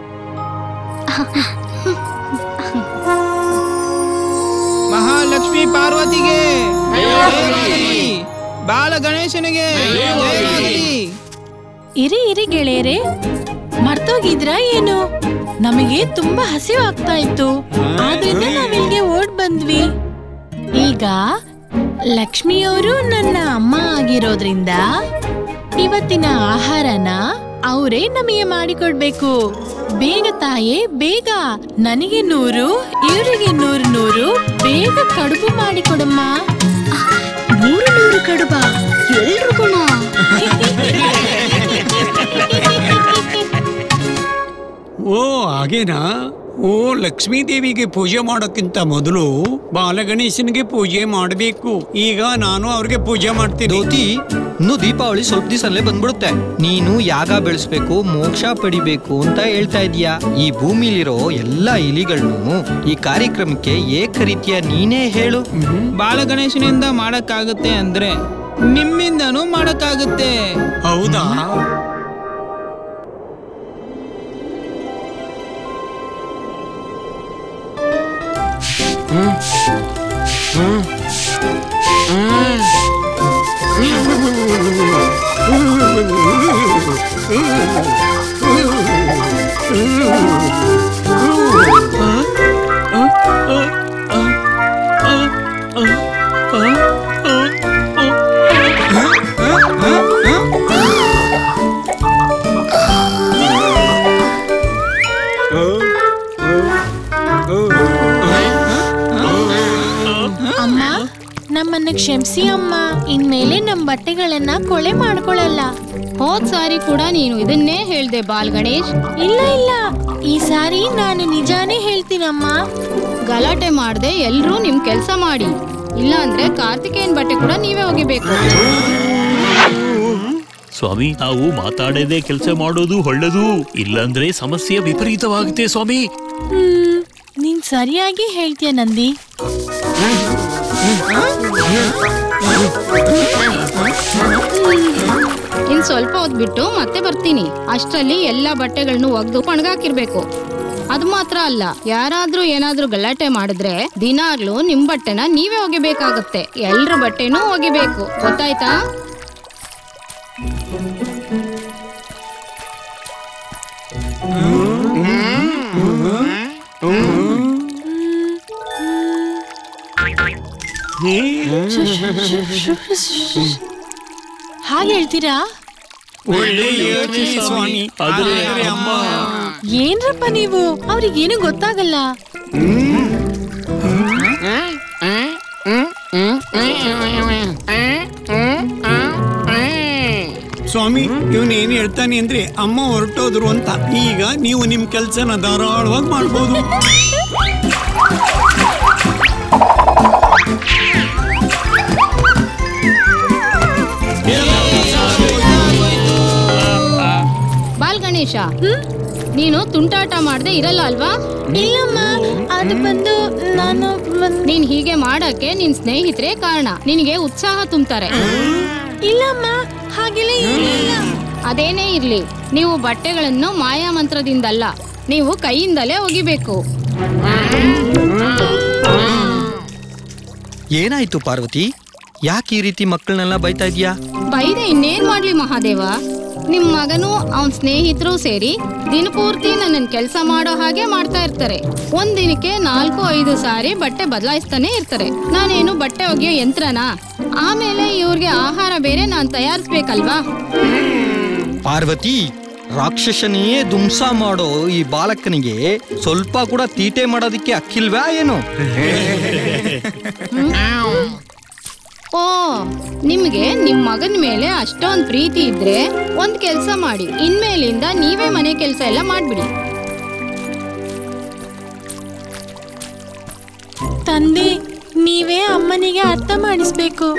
ಮಹಾಲಕ್ಷ್ಮಿ ಪಾರ್ವತಿಗೆ ಜಯವಾಗಲಿ. ಬಾಲ ಗಣೇಶನಿಗೆ ಜಯವಾಗಲಿ. ಇರಿ ಇರಿ ಗೆಳೆಯರೆ ಮರ್ತೋಗಿದ್ರಾ ಏನು ನಮಗೆ ತುಂಬಾ ಹಸಿವಾಗ್ತಾ ಇತ್ತು ಆದ್ರಿಂದ ನಾವಿಲ್ಗೆ ಓಡ್ ಬಂದ್ವಿ ಈಗ ಲಕ್ಷ್ಮಿಯವರು ನನ್ನ ಅಮ್ಮ ಆಗಿರೋದ್ರಿಂದ ಇವತ್ತಿನ ಆಹಾರನ ಅವರೇ ನಮಗೆ ಮಾಡಿಕೊಡ್ಬೇಕು ಬೇಗ ತಾಯೇ ಬೇಗ ನನಗೆ ನೂರು ಇವರಿಗೆ ನೂರು ನೂರು ಬೇಗ ಕಡುಬು ಮಾಡಿಕೊಡಮ್ಮ ನೂರು ನೂರು ಕಡುಬ ಎಲ್ರಿಗೂ ಓ ಹಾಗೇನಾ ಓ ಲಕ್ಷ್ಮೀ ದೇವಿಗೆ ಪೂಜೆ ಮಾಡೋಕ್ಕಿಂತ ಮೊದಲು ಬಾಲಗಣೇಶನಿಗೆ ಪೂಜೆ ಮಾಡಬೇಕು ಈಗ ನಾನು ಅವ್ರಿಗೆ ಪೂಜೆ ಮಾಡ್ತೀನಿ ಧೋತಿ ಇನ್ನು ದೀಪಾವಳಿ ಸ್ವಲ್ಪ ದಿವಸಲ್ಲೇ ಬಂದ್ಬಿಡುತ್ತೆ ನೀನು ಯಾಗ ಬೆಳೆಸ್ಬೇಕು ಮೋಕ್ಷ ಪಡಿಬೇಕು ಅಂತ ಹೇಳ್ತಾ ಇದೀಯಾ ಈ ಭೂಮಿಲಿರೋ ಎಲ್ಲಾ ಇಲಿಗಳನ್ನು ಈ ಕಾರ್ಯಕ್ರಮಕ್ಕೆ ಏಕರೀತಿಯ ನೀನೇ ಹೇಳು ಬಾಲ ಗಣೇಶನಿಂದ ಮಾಡಕ್ಕಾಗುತ್ತೆ ಅಂದ್ರೆ ನಿಮ್ಮಿಂದನೂ ಮಾಡಕ್ಕಾಗುತ್ತೆ ಹೌದಾ ಅಮ್ಮ ನಮ್ಮನ್ನ ಕ್ಷಮಿಸಿ ಅಮ್ಮ ಇನ್ಮೇಲೆ ನಮ್ ಬಟ್ಟೆಗಳನ್ನ ಕೊಳೆ ಮಾಡ್ಕೊಳಲ್ಲ ಹೋದ್ ಸಾರಿ ಕೂಡ ನೀನು ಇದನ್ನೇ ಹೇಳ್ದೆ ಬಾಲ್ ಗಣೇಶ್ ಇಲ್ಲ ಇಲ್ಲ ಈ ಸಾರಿ ನಾನು ನಿಜಾನೇ ಹೇಳ್ತೀನಮ್ಮ ಗಲಾಟೆ ಮಾಡದೆ ಎಲ್ರೂ ನಿಮ್ ಕೆಲ್ಸ ಮಾಡಿ ಇಲ್ಲ ಅಂದ್ರೆ ಕಾರ್ತಿಕೇಯನ್ ಬಟ್ಟೆ ಕೂಡ ನೀವೇ ಒಗಿಬೇಕು ಸ್ವಾಮಿ ನಾವು ಮಾತಾಡದೆ ಕೆಲಸ ಮಾಡೋದು ಒಳ್ಳೆದು ಇಲ್ಲಾಂದ್ರೆ ಸಮಸ್ಯೆ ವಿಪರೀತವಾಗುತ್ತೆ ಸ್ವಾಮಿ ಹ್ಮ್ ನೀನ್ ಸರಿಯಾಗಿ ಹೇಳ್ತೀಯ ನಂದಿ ಇನ್ ಸ್ವಲ್ಪ ಹೊತ್ ಬಿಟ್ಟು ಮತ್ತೆ ಬರ್ತೀನಿ ಅಷ್ಟ್ರಲ್ಲಿ ಎಲ್ಲಾ ಬಟ್ಟೆಗಳನ್ನು ಒಗ್ದು ಒಣಗಾಕಿರ್ಬೇಕು ಅದು ಮಾತ್ರ ಅಲ್ಲ ಯಾರಾದ್ರೂ ಏನಾದ್ರೂ ಗಲಾಟೆ ಮಾಡಿದ್ರೆ ದಿನಾಗ್ಲೂ ನಿಮ್ ಬಟ್ಟೆನ ನೀವೇ ಒಗಿಬೇಕಾಗತ್ತೆ ಎಲ್ರ ಬಟ್ಟೆನೂ ಒಗಿಬೇಕು ಗೊತ್ತಾಯ್ತಾ ಸ್ವಾಮಿ ಹಾಗೆ ಹೇಳ್ತೀರಾ ಒಳ್ಳೆ ಯೋಚನೆ ಸ್ವಾಮಿ ಆದ್ರೆ ಆದರೆ ಅಮ್ಮ ಏನ್ರಪ್ಪ ನೀವು ಅವ್ರಿಗೇನು ಗೊತ್ತಾಗಲ್ಲ ಸ್ವಾಮಿ ಇವನ್ ಏನ್ ಹೇಳ್ತಾನೆ ಅಂದ್ರೆ ಅಮ್ಮ ಹೊರಟೋದ್ರು ಅಂತ ಈಗ ನೀವು ನಿಮ್ ಕೆಲ್ಸನ ಧಾರಾಳವಾಗಿ ಮಾಡ್ಬೋದು ಬಾಲ್ ಗಣೇಶ ನೀನು ತುಂಟಾಟ ಮಾಡದೆ ಇರಲ್ಲ ಅಲ್ವಾ ಇಲ್ಲಮ್ಮ ಅದು ಬಂದು ನಾನು ಬಂದ್- ನೀನ್ ಹೀಗೆ ಮಾಡಕ್ಕೆ ನಿನ್ ಸ್ನೇಹಿತರೆ ಕಾರಣ ನಿನಗೆ ಉತ್ಸಾಹ ತುಂಬ್ತಾರೆ ಇಲ್ಲಮ್ಮ ಹಾಗೆಲ್ಲ ಏನಿಲ್ಲ ಅದೇನೇ ಇರ್ಲಿ ನೀವು ಬಟ್ಟೆಗಳನ್ನು ಮಾಯಾ ಮಂತ್ರದಿಂದಲ್ಲ ನೀವು ಕೈಯಿಂದಲೇ ಒಗಿಬೇಕು ಏನಾಯ್ತು ಪಾರ್ವತಿ ಯಾಕೆ ಈ ರೀತಿ ಮಕ್ಕಳನ್ನೆಲ್ಲ ಬೈತಾ ಇದೀಯಾ ಬೈದೆ ಇನ್ನೇನ್ ಮಾಡ್ಲಿ ಮಹಾದೇವ ನಿಮ್ ಮಗನು ಅವನ್ ಸ್ನೇಹಿತರು ಸೇರಿ ದಿನಪೂರ್ತಿ ನನ್ನ ಕೆಲಸ ಮಾಡೋ ಹಾಗೆ ಮಾಡ್ತಾ ಇರ್ತಾರೆ ಒಂದ್ ದಿನಕ್ಕೆ ನಾಲ್ಕು ಐದು ಸಾರಿ ಬಟ್ಟೆ ಬದಲಾಯಿಸ್ತಾನೆ ಇರ್ತಾರೆ ನಾನೇನು ಬಟ್ಟೆ ಒಗೆಯೋ ಯಂತ್ರನಾ ಆಮೇಲೆ ಇವ್ರಿಗೆ ಆಹಾರ ಬೇರೆ ನಾನ್ ತಯಾರಿಸ್ಬೇಕಲ್ವಾ ಪಾರ್ವತಿ ರಾಕ್ಷಸನೇ ದುಂಸ ಮಾಡೋ ಈ ಬಾಲಕನಿಗೆ ಸ್ವಲ್ಪ ಕೂಡ ತೀಟೆ ಮಾಡೋದಿಕ್ಕೆ ಅಕ್ಕಿಲ್ವಾ ಏನು ಓ ನಿಮ್ಗೆ ನಿಮ್ ಮಗನ ಮೇಲೆ ಅಷ್ಟೊಂದ್ ಪ್ರೀತಿ ಇದ್ರೆ ಒಂದ್ ಕೆಲ್ಸ ಮಾಡಿ ಇನ್ಮೇಲಿಂದ ನೀವೇ ಮನೆ ಕೆಲ್ಸ ಎಲ್ಲ ಮಾಡ್ಬಿಡಿ ತಂದೆ ನೀವೇ ಅಮ್ಮನಿಗೆ ಅರ್ಥ ಮಾಡಿಸ್ಬೇಕು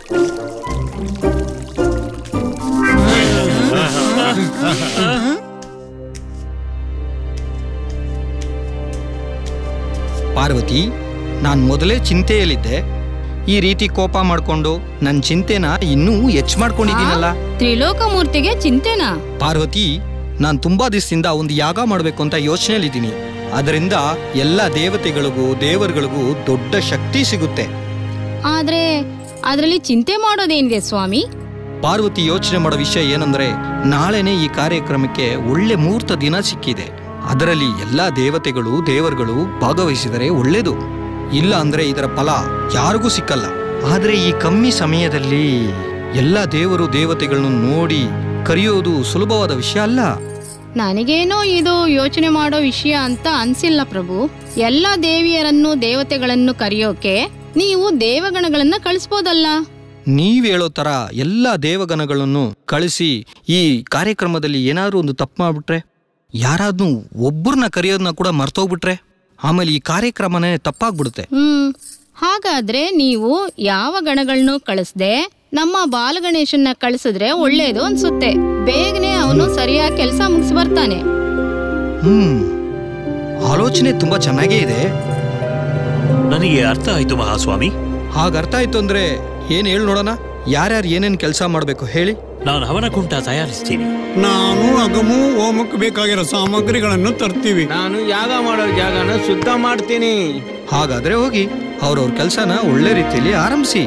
ಪಾರ್ವತಿ ನಾನು ಮೊದಲೇ ಚಿಂತೆಯಲ್ಲಿದ್ದೆ ಈ ರೀತಿ ಕೋಪ ಮಾಡ್ಕೊಂಡು ನನ್ನ ಚಿಂತೆನ ಇನ್ನೂ ಹೆಚ್ಚು ಮಾಡ್ಕೊಂಡಿದ್ದೀನಲ್ಲ ತ್ರಿಲೋಕ ಮೂರ್ತಿಗೆ ಚಿಂತೆನಾ ಪಾರ್ವತಿ ನಾನು ತುಂಬಾ ದಿವಸದಿಂದ ಒಂದು ಯಾಗ ಮಾಡಬೇಕು ಅಂತ ಯೋಚನೆಯಲ್ಲಿದ್ದೀನಿ ಅದರಿಂದ ಎಲ್ಲ ದೇವತೆಗಳಿಗೂ ದೇವರುಗಳಿಗೂ ದೊಡ್ಡ ಶಕ್ತಿ ಸಿಗುತ್ತೆ ಆದ್ರೆ ಅದ್ರಲ್ಲಿ ಚಿಂತೆ ಮಾಡೋದೇನಿದೆ ಸ್ವಾಮಿ ಪಾರ್ವತಿ ಯೋಚನೆ ಮಾಡೋ ವಿಷಯ ಏನಂದ್ರೆ ನಾಳೆನೆ ಈ ಕಾರ್ಯಕ್ರಮಕ್ಕೆ ಒಳ್ಳೆ ಮುಹೂರ್ತ ದಿನ ಸಿಕ್ಕಿದೆ ಅದರಲ್ಲಿ ಎಲ್ಲಾ ದೇವತೆಗಳು ದೇವರುಗಳು ಭಾಗವಹಿಸಿದರೆ ಒಳ್ಳೇದು ಇಲ್ಲ ಅಂದ್ರೆ ಇದರ ಫಲ ಯಾರಿಗೂ ಸಿಕ್ಕಲ್ಲ ಆದ್ರೆ ಈ ಕಮ್ಮಿ ಸಮಯದಲ್ಲಿ ಎಲ್ಲ ದೇವರು ದೇವತೆಗಳನ್ನು ನೋಡಿ ಕರೆಯೋದು ಸುಲಭವಾದ ವಿಷಯ ಅಲ್ಲ ನನಗೇನೋ ಇದು ಯೋಚನೆ ಮಾಡೋ ವಿಷಯ ಅಂತ ಅನ್ಸಿಲ್ಲ ಪ್ರಭು ಎಲ್ಲ ದೇವಿಯರನ್ನು ದೇವತೆಗಳನ್ನು ಕರೆಯೋಕೆ ನೀವು ದೇವಗಣಗಳನ್ನ ಕಳಿಸ್ಬೋದಲ್ಲ ನೀವ್ ಹೇಳೋ ತರ ಎಲ್ಲ ದೇವಗಣಗಳನ್ನು ಕಳಿಸಿ ಈ ಕಾರ್ಯಕ್ರಮದಲ್ಲಿ ಏನಾದ್ರೂ ಒಂದು ತಪ್ಪು ಮಾಡ್ಬಿಟ್ರೆ ಯಾರಾದ್ರೂ ಒಬ್ಬರನ್ನ ಕರೆಯೋದನ್ನ ಕೂಡ ಮರ್ತೋಗ್ಬಿಟ್ರೆ ಆಮೇಲೆ ಈ ಕಾರ್ಯಕ್ರಮನೇ ತಪ್ಪಾಗ್ಬಿಡುತ್ತೆ ಹ್ಮ್ ಹಾಗಾದ್ರೆ ನೀವು ಯಾವ ಗಣಗಳನ್ನು ಕಳಿಸ್ದೆ ನಮ್ಮ ಬಾಲಗಣೇಶನ್ನ ಕಳಿಸಿದ್ರೆ ಒಳ್ಳೇದು ಅನ್ಸುತ್ತೆ ಬೇಗನೆ ಅವನು ಸರಿಯಾಗಿ ಕೆಲಸ ಮುಗಿಸಿ ಬರ್ತಾನೆ ಹ್ಮ್ ಆಲೋಚನೆ ತುಂಬಾ ಚೆನ್ನಾಗೇ ಇದೆ ನನಗೆ ಅರ್ಥ ಆಯ್ತು ಮಹಾಸ್ವಾಮಿ ಹಾಗ ಅರ್ಥ ಆಯ್ತು ಅಂದ್ರೆ ಏನ್ ಹೇಳಿ ನೋಡೋಣ ಯಾರ್ಯಾರು ಏನೇನ್ ಕೆಲಸ ಮಾಡ್ಬೇಕು ಹೇಳಿ ನಾನು ಹವನ ಕುಂಟ ತಯಾರಿಸ್ತೀನಿ ನಾನು ಅಗಮು ಹೋಮಕ್ಕೆ ಬೇಕಾಗಿರೋ ಸಾಮಗ್ರಿಗಳನ್ನು ತರ್ತೀವಿ ನಾನು ಯಾಗ ಮಾಡೋ ಜಾಗನ ಶುದ್ಧ ಮಾಡ್ತೀನಿ ಹಾಗಾದ್ರೆ ಹೋಗಿ ಅವ್ರವ್ರ ಕೆಲಸನ ಒಳ್ಳೆ ರೀತಿಯಲ್ಲಿ ಆರಂಭಿಸಿ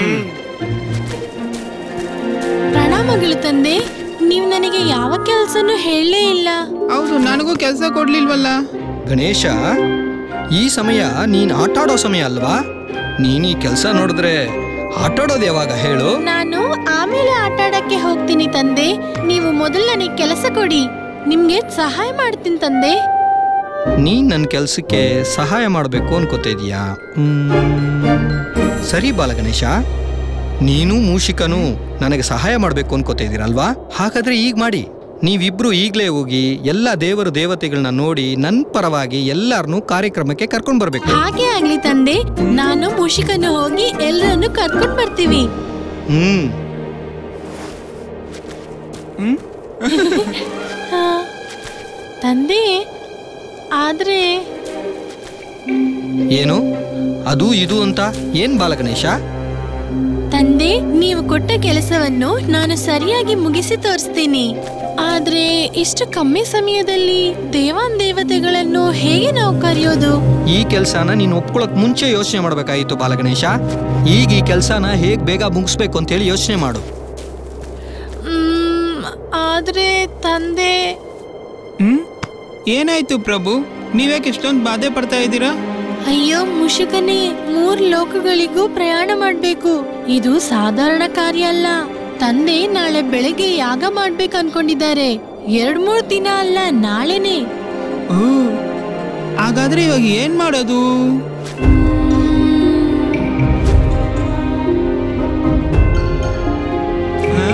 ಪ್ರಣಾಮಗಳು ತಂದೆ ನೀವು ನನಗೆ ಯಾವ ಕೆಲಸನೂ ಹೇಳಲೇ ಇಲ್ಲ ಹೌದು ನನಗೂ ಕೆಲಸ ಕೊಡ್ಲಿಲ್ವಲ್ಲ ಗಣೇಶ ಈ ಸಮಯ ನೀನ್ ಆಟಾಡೋ ಸಮಯ ಅಲ್ವಾ ನೀನ್ ಈ ಕೆಲಸ ನೋಡಿದ್ರೆ ಆಟಾಡೋದು ಯಾವಾಗ ಹೇಳು ನಾನು ಆಮೇಲೆ ಆಟ ಆಡಕ್ಕೆ ಹೋಗ್ತೀನಿ ತಂದೆ ನೀವು ಮೊದಲು ನನಗೆ ಕೆಲಸ ಕೊಡಿ ನಿಮ್ಗೆ ಸಹಾಯ ಮಾಡ್ತೀನಿ ತಂದೆ ನೀನ್ ನನ್ನ ಕೆಲ್ಸಕ್ಕೆ ಸಹಾಯ ಮಾಡಬೇಕು ಅನ್ಕೋತಾ ಇದೀಯಾ ಸರಿ ಬಾಲಗಣೇಶ ನೀನು ಮೂಷಿಕನು ನನಗೆ ಸಹಾಯ ಮಾಡಬೇಕು ಅನ್ಕೋತಾ ಇದ್ದೀರಲ್ವಾ ಹಾಗಾದ್ರೆ ಈಗ ಮಾಡಿ ನೀವಿಬ್ರು ಈಗಲೇ ಹೋಗಿ ಎಲ್ಲ ದೇವರು ದೇವತೆಗಳನ್ನ ನೋಡಿ ನನ್ನ ಪರವಾಗಿ ಎಲ್ಲಾರನ್ನೂ ಕಾರ್ಯಕ್ರಮಕ್ಕೆ ಕರ್ಕೊಂಡು ಬರ್ಬೇಕು ಹಾಗೆ ಆಗ್ಲಿ ತಂದೆ ನಾನು ಮುಷಿಕನು ಹೋಗಿ ಎಲ್ಲರನ್ನು ಕರ್ಕೊಂಡ್ ಬರ್ತೀವಿ ಹ್ಮ್ ಹಾ. ತಂದೆ ಆದ್ರೆ ಏನು ಅದು ಇದು ಅಂತ ಏನ್ ಬಾಲಗಣೇಶ ತಂದೆ ನೀವು ಕೊಟ್ಟ ಕೆಲಸವನ್ನು ನಾನು ಸರಿಯಾಗಿ ಮುಗಿಸಿ ತೋರಿಸ್ತೀನಿ ಆದ್ರೆ ಇಷ್ಟು ಕಮ್ಮಿ ಸಮಯದಲ್ಲಿ ದೇವಾನ್ ದೇವತೆಗಳನ್ನು ಹೇಗೆ ನಾವು ಕರೆಯೋದು ಈ ಕೆಲ್ಸನ ನೀನು ಒಪ್ಕೊಳಕ್ ಮುಂಚೆ ಯೋಚನೆ ಮಾಡ್ಬೇಕಾಗಿತ್ತು ಬಾಲಗಣೇಶ ಈಗ ಈ ಕೆಲ್ಸನ ಹೇಗ್ ಬೇಗ ಮುಗಿಸ್ಬೇಕು ಅಂತೇಳಿ ಯೋಚನೆ ಮಾಡು ಮ್, ಆದ್ರೆ ತಂದೆ ಹ್ಮ್ ಏನಾಯ್ತು ಪ್ರಭು ನೀವ್ಯಾಕೆ ಇಷ್ಟೊಂದು ಬಾಧೆ ಪಡ್ತಾ ಇದ್ದೀರಾ ಅಯ್ಯೋ ಮುಷುಕನೇ ಮೂರ್ ಲೋಕಗಳಿಗೂ ಪ್ರಯಾಣ ಮಾಡ್ಬೇಕು ಇದು ಸಾಧಾರಣ ಕಾರ್ಯ ಅಲ್ಲ ತಂದೆ ನಾಳೆ ಬೆಳಗ್ಗೆ ಯಾಗ ಮಾಡ್ಬೇಕು ಅನ್ಕೊಂಡಿದ್ದಾರೆ ಎರಡ್ ಮೂರ್ ದಿನ ಅಲ್ಲ ನಾಳೆನೆ ಓ ಹಾಗಾದ್ರೆ ಇವಾಗ ಏನ್ ಮಾಡೋದು ಹ?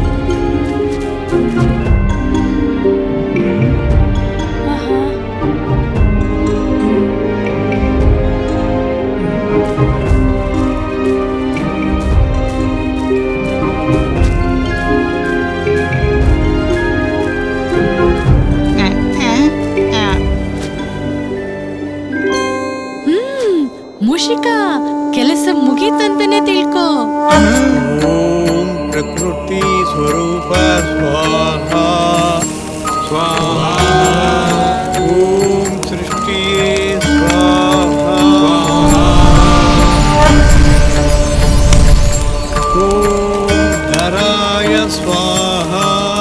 ಹ್ಮ್ ಮುಷಿಕ ಕೆಲಸ ಮುಗೀತಂತಾನೆ ತಿಳ್ಕೊ ಓಂ ಪ್ರಕೃತಿ ಸ್ವರೂಪ ಸ್ವಾಹ ಸ್ವಾಹ ಓಂ ಸೃಷ್ಟಿಯೇ ಸ್ವಾಹ ಓಂ ಧರಾಯ ಸ್ವಾಹ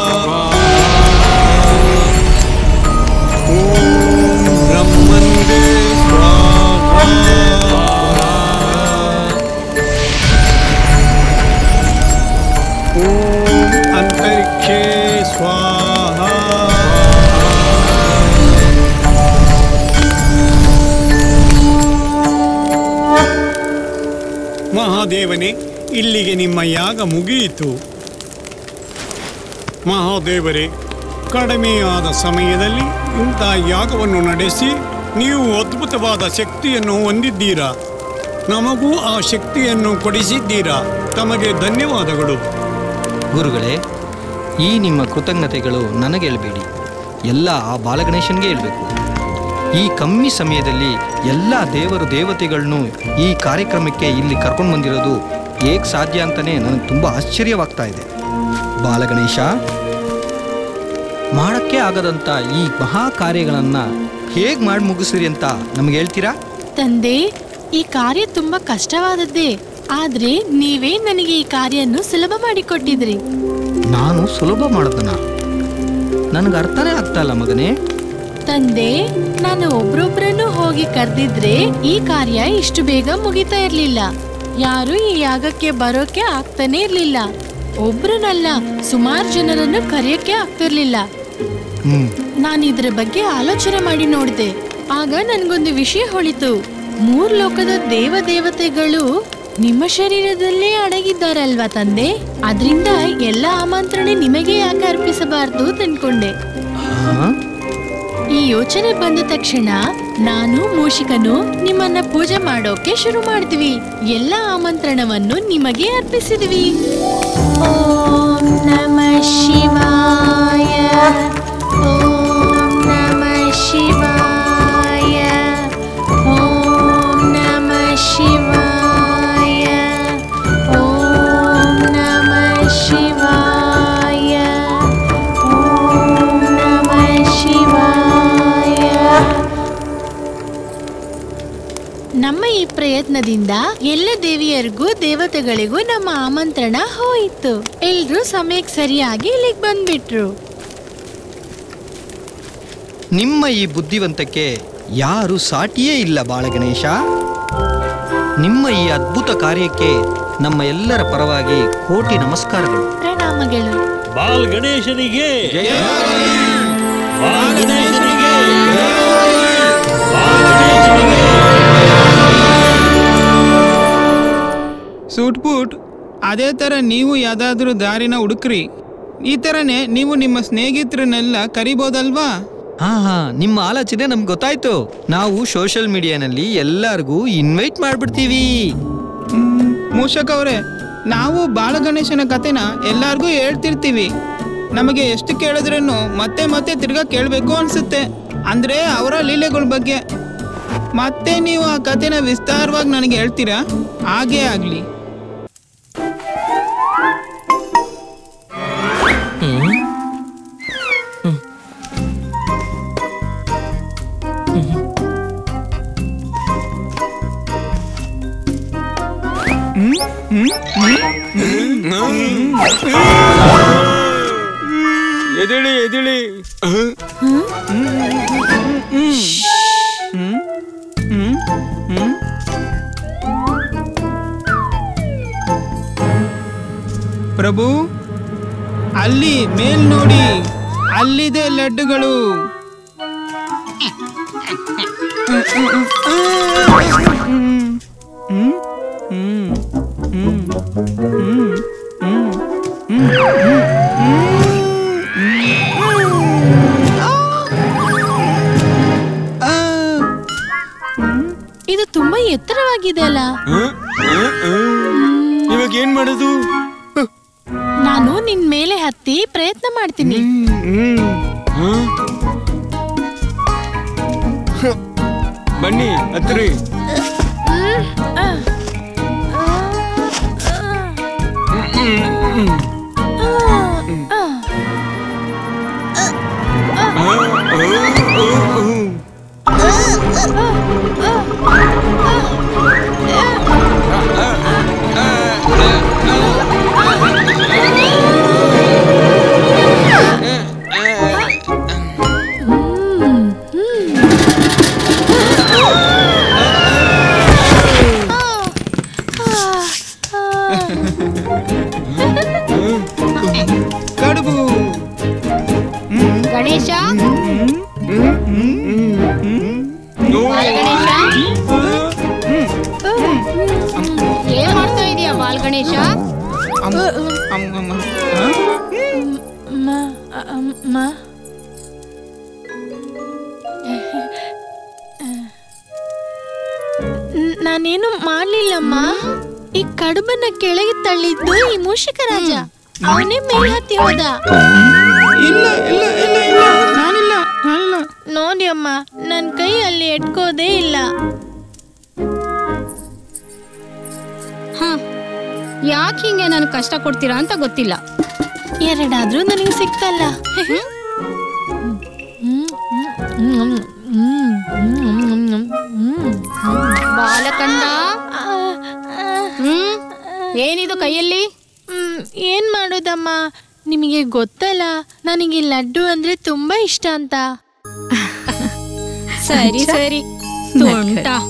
ಓಂ ಬ್ರಹ್ಮಂದೇ ಸ್ವಾಹ ಓಂ ಅಂತರಿಕ್ಷೇ ಸ್ವಾಹ ಮಹಾದೇವನೇ ಇಲ್ಲಿಗೆ ನಿಮ್ಮ ಯಾಗ ಮುಗಿಯಿತು ಮಹಾದೇವರೇ ಕಡಿಮೆಯಾದ ಸಮಯದಲ್ಲಿ ಇಂಥ ಯಾಗವನ್ನು ನಡೆಸಿ ನೀವು ಅದ್ಭುತವಾದ ಶಕ್ತಿಯನ್ನು ಹೊಂದಿದ್ದೀರಾ ನಮಗೂ ಆ ಶಕ್ತಿಯನ್ನು ಕೊಡಿಸಿದ್ದೀರಾ ತಮಗೆ ಧನ್ಯವಾದಗಳು ಗುರುಗಳೇ ಈ ನಿಮ್ಮ ಕೃತಜ್ಞತೆಗಳು ನನಗೆ ಹೇಳ್ಬೇಡಿ ಎಲ್ಲ ಆ ಬಾಲಗಣೇಶನ್ಗೆ ಹೇಳ್ಬೇಕು ಈ ಕಮ್ಮಿ ಸಮಯದಲ್ಲಿ ಎಲ್ಲ ದೇವರು ದೇವತೆಗಳನ್ನು ಈ ಕಾರ್ಯಕ್ರಮಕ್ಕೆ ಇಲ್ಲಿ ಕರ್ಕೊಂಡು ಬಂದಿರೋದು ಹೇಗೆ ಸಾಧ್ಯ ಅಂತಲೇ ನನಗೆ ತುಂಬ ಆಶ್ಚರ್ಯವಾಗ್ತಾ ಇದೆ ಬಾಲಗಣೇಶ ಮಾಡೋಕ್ಕೆ ಆಗದಂಥ ಈ ಮಹಾ ಕಾರ್ಯಗಳನ್ನು ಹೇಗೆ ಮಾಡಿ ಮುಗಿಸಿರಿ ಅಂತ ನಮ್ಗೆ ಹೇಳ್ತೀರಾ ತಂದೆ ಈ ಕಾರ್ಯ ತುಂಬಾ ಕಷ್ಟವಾದದ್ದೇ ಆದ್ರೆ ನೀವೇ ನನಗೆ ಈ ಕಾರ್ಯನ್ನು ಸುಲಭ ಮಾಡಿಕೊಟ್ಟಿದ್ರಿ ನಾನು ಸುಲಭ ಮಾಡೋದನ್ನ ನನಗೆ ಅರ್ಥನೇ ಆಗ್ತಾ ಇಲ್ಲ ಮಗನೇ ತಂದೆ ನಾನು ಒಬ್ರೊಬ್ರನ್ನು ಹೋಗಿ ಕರೆದಿದ್ರೆ ಈ ಕಾರ್ಯ ಇಷ್ಟು ಬೇಗ ಮುಗಿತಾ ಇರ್ಲಿಲ್ಲ ಯಾರು ಈ ಯಾಗಕ್ಕೆ ಬರೋಕೆ ಆಗ್ತಾನೆ ಇರ್ಲಿಲ್ಲ ಒಬ್ರನ್ನಲ್ಲ ಸುಮಾರು ಜನರನ್ನು ಕರೆಯಕ್ಕೆ ಆಗ್ತಿರ್ಲಿಲ್ಲ ಹ್ಞೂ ನಾನು ಇದ್ರ ಬಗ್ಗೆ ಆಲೋಚನೆ ಮಾಡಿ ನೋಡಿದೆ ಆಗ ನನ್ಗೊಂದು ವಿಷಯ ಹೊಳಿತು ಮೂರ್ ಲೋಕದ ದೇವ ದೇವತೆಗಳು ನಿಮ್ಮ ಶರೀರದಲ್ಲೇ ಅಡಗಿದ್ದಾರಲ್ವಾ ತಂದೆ ಅದ್ರಿಂದ ಎಲ್ಲ ಆಮಂತ್ರಣ ನಿಮಗೆ ಯಾಕೆ ಅರ್ಪಿಸಬಾರ್ದು ತಂದ್ಕೊಂಡೆ ಹಾಂ ಈ ಯೋಚನೆ ಬಂದ ತಕ್ಷಣ ನಾನು ಮೂಷಿಕನು ನಿಮ್ಮನ್ನ ಪೂಜೆ ಮಾಡೋಕೆ ಶುರು ಮಾಡಿದ್ವಿ ಎಲ್ಲ ಆಮಂತ್ರಣವನ್ನು ನಿಮಗೆ ಅರ್ಪಿಸಿದ್ವಿ ಓಂ ನಮಃ ಶಿವಾಯ ಓಂ ನಮಃ ಶಿವಾಯ ಓಂ ನಮಃ ಶಿವಾಯ ಓಂ ನಮಃ ಶಿವಾಯ ಓಂ ನಮಃ ಶಿವಾಯ ನಮ್ಮ ಈ ಪ್ರಯತ್ನದಿಂದ ಎಲ್ಲ ದೇವಿಯರಿಗೂ ದೇವತೆಗಳಿಗೂ ನಮ್ಮ ಆಮಂತ್ರಣ ಹೋಯಿತು ಎಲ್ರೂ ಸಮಯಕ್ಕೆ ಸರಿಯಾಗಿ ಇಲ್ಲಿಗೆ ಬಂದ್ಬಿಟ್ರು ನಿಮ್ಮ ಈ ಬುದ್ಧಿವಂತಕ್ಕೆ ಯಾರು ಸಾಟಿಯೇ ಇಲ್ಲ ಬಾಳಗಣೇಶ ನಿಮ್ಮ ಈ ಅದ್ಭುತ ಕಾರ್ಯಕ್ಕೆ ನಮ್ಮ ಎಲ್ಲರ ಪರವಾಗಿ ಕೋಟಿ ನಮಸ್ಕಾರಗಳು ಪ್ರಣಾಮಗಳು ಬಾಲ್ ಗಣೇಶನಿಗೆ ಬಾಲ್ ಗಣೇಶನಿಗೆ ಬಾಲ್ ಗಣೇಶನಿಗೆ ಸೂಟ್ ಬೂಟ್ ಅದೇ ಥರ ನೀವು ಯಾವುದಾದ್ರೂ ದಾರಿನ ಹುಡುಕ್ರಿ ಈ ಥರನೇ ನೀವು ನಿಮ್ಮ ಸ್ನೇಹಿತರನ್ನೆಲ್ಲ ಕರಿಬೋದಲ್ವಾ ಹಾ ಹಾ ನಿಮ್ಮ ಆಲೋಚನೆ ನಮ್ಗೆ ಗೊತ್ತಾಯ್ತು ನಾವು ಸೋಷಿಯಲ್ ಮೀಡಿಯಾನಲ್ಲಿ ಎಲ್ಲರಿಗೂ ಇನ್ವೈಟ್ ಮಾಡ್ಬಿಡ್ತೀವಿ ಹ್ಮ್, ಮೂಷಕ್ ಅವರೇ ನಾವು ಬಾಲಗಣೇಶನ ಕತೆನ ಎಲ್ಲಾರ್ಗೂ ಹೇಳ್ತಿರ್ತೀವಿ ನಮಗೆ ಎಷ್ಟು ಕೇಳಿದ್ರೂ ಮತ್ತೆ ಮತ್ತೆ ತಿರ್ಗಾ ಕೇಳಬೇಕು ಅನ್ಸುತ್ತೆ ಅಂದ್ರೆ ಅವರ ಲೀಲೆಗಳ ಬಗ್ಗೆ ಮತ್ತೆ ನೀವು ಆ ಕತೆನ ವಿಸ್ತಾರವಾಗಿ ನನಗೆ ಹೇಳ್ತೀರಾ ಹಾಗೇ ಆಗ್ಲಿ ಎದಿಳಿ ಎದಿಳಿ ಹ್ಮ್ ಪ್ರಭು ಅಲ್ಲಿ ಮೇಲ್ ನೋಡಿ ಅಲ್ಲಿದೆ ಲಡ್ಡುಗಳು ಹ್ಮ್ ಹ್ಮ್ ಹ್ಮ್ ಹ್ಮ್ ಹ್ಮ್ ಆ ಇದು ತುಂಬಾ ಎತ್ತರವಾಗಿದೆ ಅಲ್ಲ ಇವಾಗ ಏನ್ ಮಾಡೋದು ನಾನು ನಿನ್ ಮೇಲೆ ಹತ್ತಿ ಪ್ರಯತ್ನ ಮಾಡ್ತೀನಿ ಬನ್ನಿ ಹತ್ರಿ ಕಡುಬು ಗಣೇಶ ಬಾಲಗಣೇಶ ಏನ್ ಮಾಡ್ತಾ ಇದೀಯ ಬಾಲ್ ಗಣೇಶ ಅಮ್ಮ ಅಮ್ಮ ಅಮ್ಮ ಆ? ಮ, ಅಮ್ಮ. ನ್- ನಾನೇನು ಮಾಡ್ಲಿಲ್ಲಮ್ಮ ಈ ಕಡುಬನ್ನ ಕೆಳಗೆ ತಳ್ಳಿದ್ದು ಈ ಮೂಷಿಕ ರಾಜ ಅವನೇ ಮೇಲ್ ಹತ್ತಿ ಹೋದ ಇಲ್ಲ ಇಲ್ಲ ಇಲ್ಲ ಇಲ್ಲ ನಾನಿಲ್ಲ ನಾನಿಲ್ಲ ನೋಡಿ ಅಮ್ಮ ನನ್ ಕೈ ಅಲ್ಲಿ ಎಟ್ಕೋದೇ ಇಲ್ಲ ಹ ಯಾಕೆ ಹಿಂಗೆ ನನ್ಗೆ ಕಷ್ಟ ಕೊಡ್ತೀರಾ ಅಂತ ಗೊತ್ತಿಲ್ಲ ಎರಡಾದ್ರೂ ನನಗೆ ಸಿಕ್ತಲ್ಲ ಬಾಲಕಂಡ ಹ್ಮ್ ಏನಿದು ಕೈಯಲ್ಲಿ ಹ್ಮ್, ಏನ್ ಮಾಡೋದಮ್ಮ ನಿಮಗೆ ಗೊತ್ತಲ್ಲ ನನಗೆ ಲಡ್ಡು ಅಂದ್ರೆ ತುಂಬಾ ಇಷ್ಟ ಅಂತ ಸರಿ ಸರಿ ತುಂಟ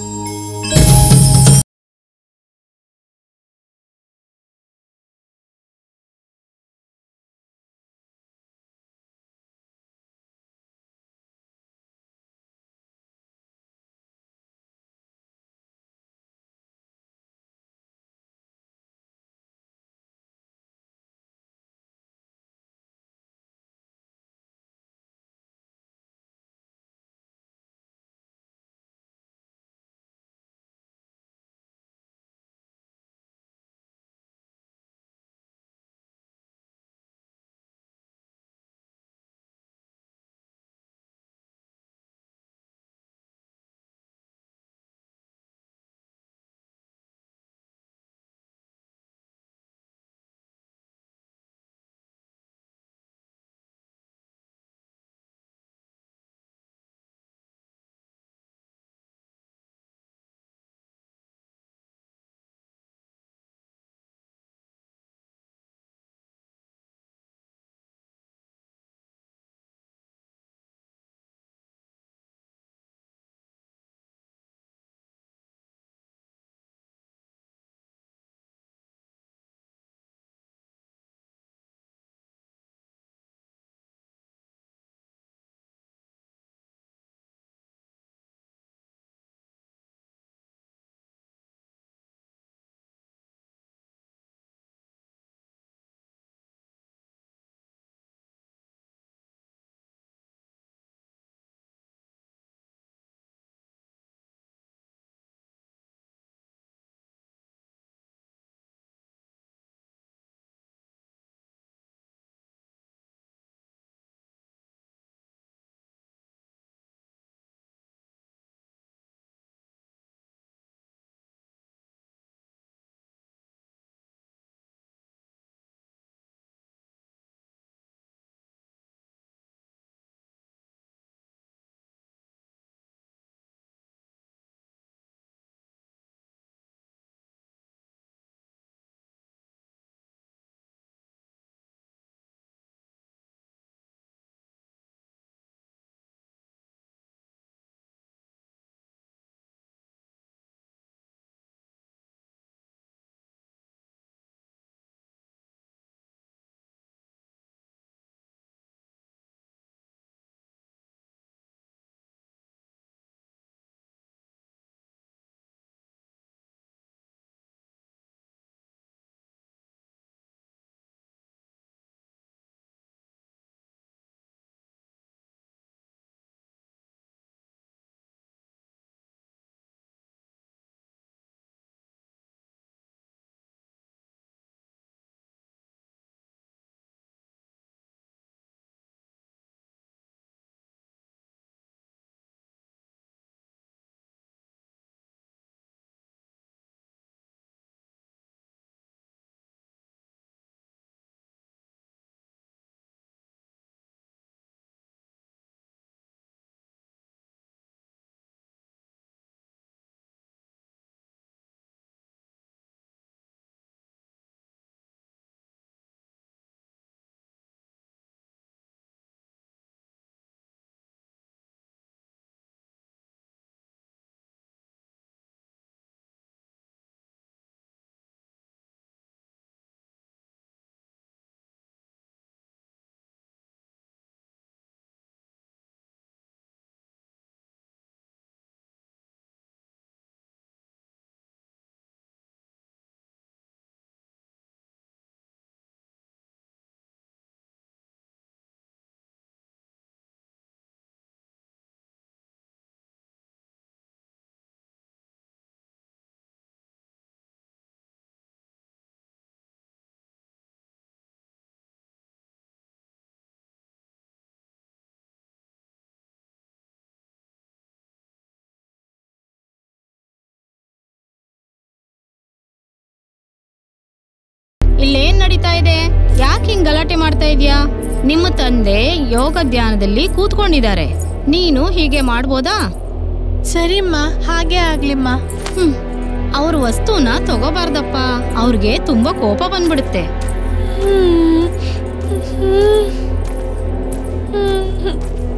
ನಡೀತಾ ಇದೆ ಯಾಕೆ ಹಿಂಗ್ ಗಲಾಟೆ ಮಾಡ್ತಾ ಇದೀಯಾ ನಿಮ್ಮ ತಂದೆ ಯೋಗ ಧ್ಯಾನದಲ್ಲಿ ಕೂತ್ಕೊಂಡಿದ್ದಾರೆ ನೀನು ಹೀಗೆ ಮಾಡ್ಬೋದಾ ಸರಿಮ್ಮ ಹಾಗೆ ಆಗ್ಲಿಮ್ಮ ಹ್ಮ್ ಅವ್ರ ವಸ್ತುನ ತಗೋಬಾರ್ದಪ್ಪ ಅವ್ರಿಗೆ ತುಂಬಾ ಕೋಪ ಬಂದ್ಬಿಡುತ್ತೆ ಹ್ಮ್. ಹ್ಮ್. ಹ್ಮ್.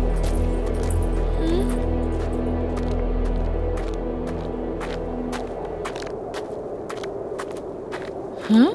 ಹ್ಮ್?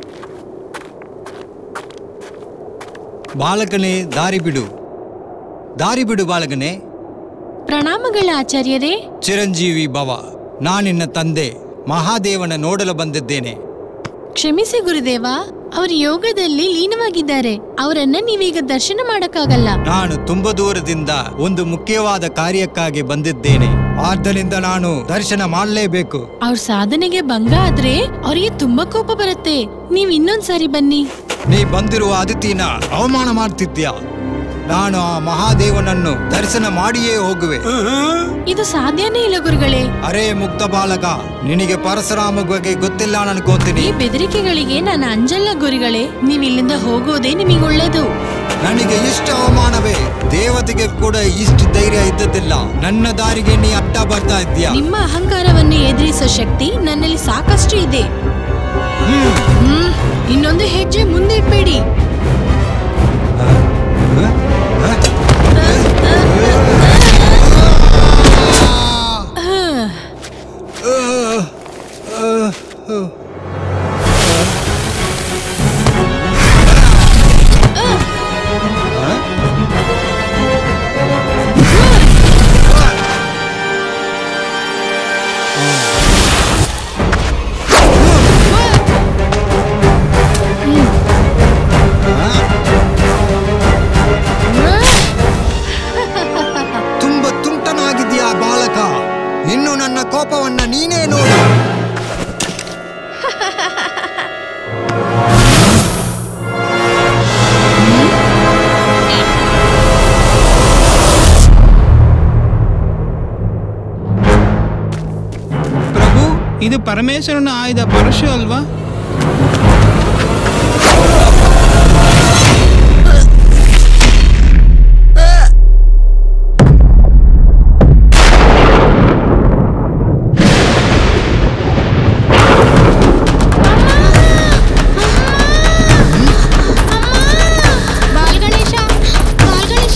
ಬಾಲಕನೇ ದಾರಿ ಬಿಡು ದಾರಿ ಬಿಡು ಬಾಲಕನೇ ಪ್ರಣಾಮಗಳ ಆಚಾರ್ಯರೇ ಚಿರಂಜೀವಿ ಭವ ನಾನಿನ್ನ ತಂದೆ ಮಹಾದೇವನ ನೋಡಲು ಬಂದಿದ್ದೇನೆ ಕ್ಷಮಿಸಿ ಗುರುದೇವ ಅವರು ಯೋಗದಲ್ಲಿ ಲೀನವಾಗಿದ್ದಾರೆ ಅವರನ್ನ ನೀವೀಗ ದರ್ಶನ ಮಾಡಕ್ಕಾಗಲ್ಲ ನಾನು ತುಂಬ ದೂರದಿಂದ ಒಂದು ಮುಖ್ಯವಾದ ಕಾರ್ಯಕ್ಕಾಗಿ ಬಂದಿದ್ದೇನೆ ಆದ್ದರಿಂದ ನಾನು ದರ್ಶನ ಮಾಡಲೇಬೇಕು ಅವ್ರ ಸಾಧನೆಗೆ ಭಂಗ ಆದ್ರೆ ಅವರಿಗೆ ತುಂಬಾ ಕೋಪ ಬರುತ್ತೆ ನೀವ್ ಇನ್ನೊಂದ್ಸಾರಿ ಬನ್ನಿ ನೀ ಬಂದಿರುವ ಅತಿಥಿನ ಅವಮಾನ ಮಾಡ್ತಿದ್ಯಾ ನಾನು ಆ ಮಹಾದೇವನನ್ನು ದರ್ಶನ ಮಾಡಿಯೇ ಹೋಗುವೆ ಇದು ಸಾಧ್ಯನೇ ಇಲ್ಲ ಗುರುಗಳೇ ಅರೇ ಮುಕ್ತ ಬಾಲಕ ನಿನಗೆ ಪರಶುರಾಮ ಬಗ್ಗೆ ಗೊತ್ತಿಲ್ಲ ಅನ್ಕೋತೀನಿ ಈ ಬೆದರಿಕೆಗಳಿಗೆ ನಾನು ಅಂಜಲ್ಲ ಗುರುಗಳೇ ನೀವ್ ಇಲ್ಲಿಂದ ಹೋಗೋದೇ ನಿಮಗೆ ಒಳ್ಳೇದು ನನಗೆ ಇಷ್ಟ ಅವಮಾನವೇ ದೇವತೆಗೆ ಕೂಡ ಇಷ್ಟು ಧೈರ್ಯ ಇದ್ದದ್ದಿಲ್ಲ ನನ್ನ ದಾರಿಗೆ ನೀ ಅಡ್ಡ ಬರ್ತಾ ಇದ್ಯಾ ನಿಮ್ಮ ಅಹಂಕಾರವನ್ನು ಎದುರಿಸೋ ಶಕ್ತಿ ನನ್ನಲ್ಲಿ ಸಾಕಷ್ಟು ಇದೆ ಹ್ಮ್. ಹ್ಮ್ ಇನ್ನೊಂದು ಹೆಜ್ಜೆ ಮುಂದೆ ಇಡ್ಬೇಡಿ ಆಹ್. ತುಂಬ ತುಂಟನಾಗಿದ್ಯಾ ಬಾಲಕ ಇನ್ನು ನನ್ನ ಕೋಪವನ್ನ ನೀನೇ ನೋಡು ಪ್ರಭು ಇದು ಪರಮೇಶ್ವರನ ಆಯ್ದ ಪರಶು ಅಲ್ವಾ ಬಾಲ್ಗಣೇಶ ಬಾಲ್ಗಣೇಶ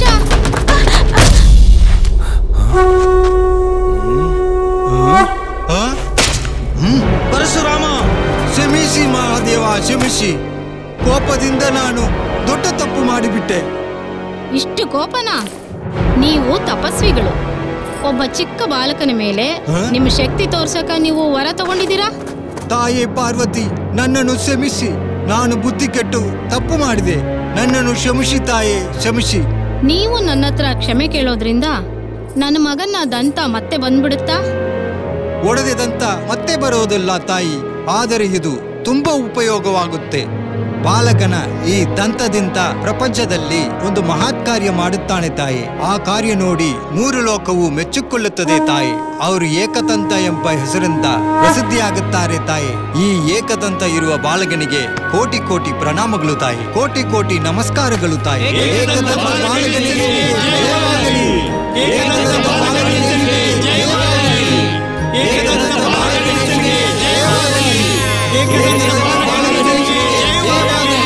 ಆ? ಹ್ಮ್? ಪರಶುರಾಮ ಕ್ಷಮಿಸಿ ಮಹಾದೇವ ಕ್ಷಮಿಸಿ ಕೋಪದಿಂದ ನಾನು ದೊಡ್ಡ ತಪ್ಪು ಮಾಡಿಬಿಟ್ಟೆ ಇಷ್ಟು ಕೋಪನಾ ನೀವು ತಪಸ್ವಿಗಳು ಒಬ್ಬ ಚಿಕ್ಕ ಬಾಲಕನ ಮೇಲೆ ಹ? ನಿಮ್ಮ ಶಕ್ತಿ ತೋರ್ಸಕ ನೀವು ವರ ತಗೊಂಡಿದ್ದೀರಾ ತಾಯಿ ಪಾರ್ವತಿ ನನ್ನನ್ನು ಕ್ಷಮಿಸಿ ನಾನು ಬುದ್ಧಿ ಕೆಟ್ಟು ತಪ್ಪು ಮಾಡಿದೆ ನನ್ನನ್ನು ಕ್ಷಮಿಸಿ ತಾಯೇ ಕ್ಷಮಿಸಿ ನೀವು ನನ್ನ ಹತ್ರ ಕ್ಷಮೆ ಕೇಳೋದ್ರಿಂದ ನನ್ನ ಮಗನ ದಂತ ಮತ್ತೆ ಬಂದ್ಬಿಡುತ್ತಾ ಒಡೆದಂತ ಮತ್ತೆ ಬರೋದಿಲ್ಲ ತಾಯಿ ಆದರೆ ಇದು ತುಂಬಾ ಉಪಯೋಗವಾಗುತ್ತೆ ಬಾಲಕನ ಈ ದಂತದಿಂದ ಪ್ರಪಂಚದಲ್ಲಿ ಒಂದು ಮಹತ್ ಕಾರ್ಯ ಮಾಡುತ್ತಾನೆ ತಾಯಿ ಆ ಕಾರ್ಯ ನೋಡಿ ಮೂರು ಲೋಕವು ಮೆಚ್ಚಿಕೊಳ್ಳುತ್ತದೆ ತಾಯಿ ಅವರು ಏಕದಂತ ಎಂಬ ಹೆಸರಿಂದ ಪ್ರಸಿದ್ಧಿಯಾಗುತ್ತಾರೆ ತಾಯಿ ಈ ಏಕದಂತ ಇರುವ ಬಾಲಕನಿಗೆ ಕೋಟಿ ಕೋಟಿ ಪ್ರಣಾಮಗಳು ತಾಯಿ ಕೋಟಿ ಕೋಟಿ ನಮಸ್ಕಾರಗಳು ತಾಯಿ ಏಕದಂತ ಬಾಲಕನಿಗೆ ಜಯವಾಗಲಿ. ಏಕದಂತ ಬಾಲಕನಿಗೆ ಜಯವಾಗಲಿ. ಏಕದಂತ ಬಾಲಕನಿಗೆ ಜಯವಾಗಲಿ. ಏಕದಂತ ಬಾಲಕನಿಗೆ ಜಯವಾಗಲಿ.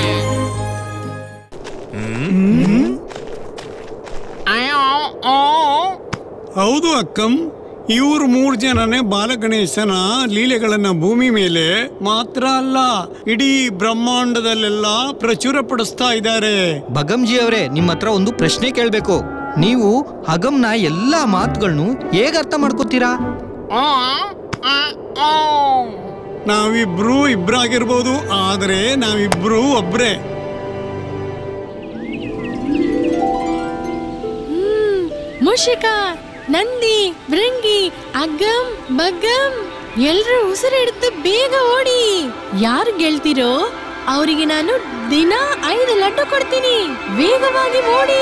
ಹೌದು ಅಕ್ಕಂ ಇವ್ರು ಮೂರ್ ಜನನೇ ಬಾಲಗಣೇಶನ ಲೀಲೆಗಳನ್ನ ಭೂಮಿ ಮೇಲೆ ಮಾತ್ರ ಅಲ್ಲ ಇಡೀ ಬ್ರಹ್ಮಾಂಡದಲ್ಲೆಲ್ಲ ಪ್ರಚುರಪಡಿಸ್ತಾ ಇದ್ದಾರೆ ಭಗಂಜಿ ಅವರೇ ನಿಮ್ಮ ಹತ್ರ ಒಂದು ಪ್ರಶ್ನೆ ಕೇಳಬೇಕು ನೀವು ಹಗಮ್ನ ಎಲ್ಲಾ ಮಾತುಗಳನ್ನು ಹೇಗೆ ಅರ್ಥ ಮಾಡ್ಕೋತೀರಾ ನಾವಿಬ್ರು ಇಬ್ರಾಗಿರ್ಬೋದು ಆದ್ರೆ ನಾವಿಬ್ರು ಒಬ್ರೇ ಮೂಷಿಕ ನಂದಿ ಭೃಂಗಿ ಅಗ್ಗಂ ಬಗ್ಗಂ ಎಲ್ರೂ ಉಸಿರೆಡ್ದು ಬೇಗ ಓಡಿ ಯಾರು ಗೆಲ್ತಿರೋ ಅವರಿಗೆ ನಾನು ದಿನ ಐದು ಲಡ್ಡು ಕೊಡ್ತೀನಿ ವೇಗವಾಗಿ ಓಡಿ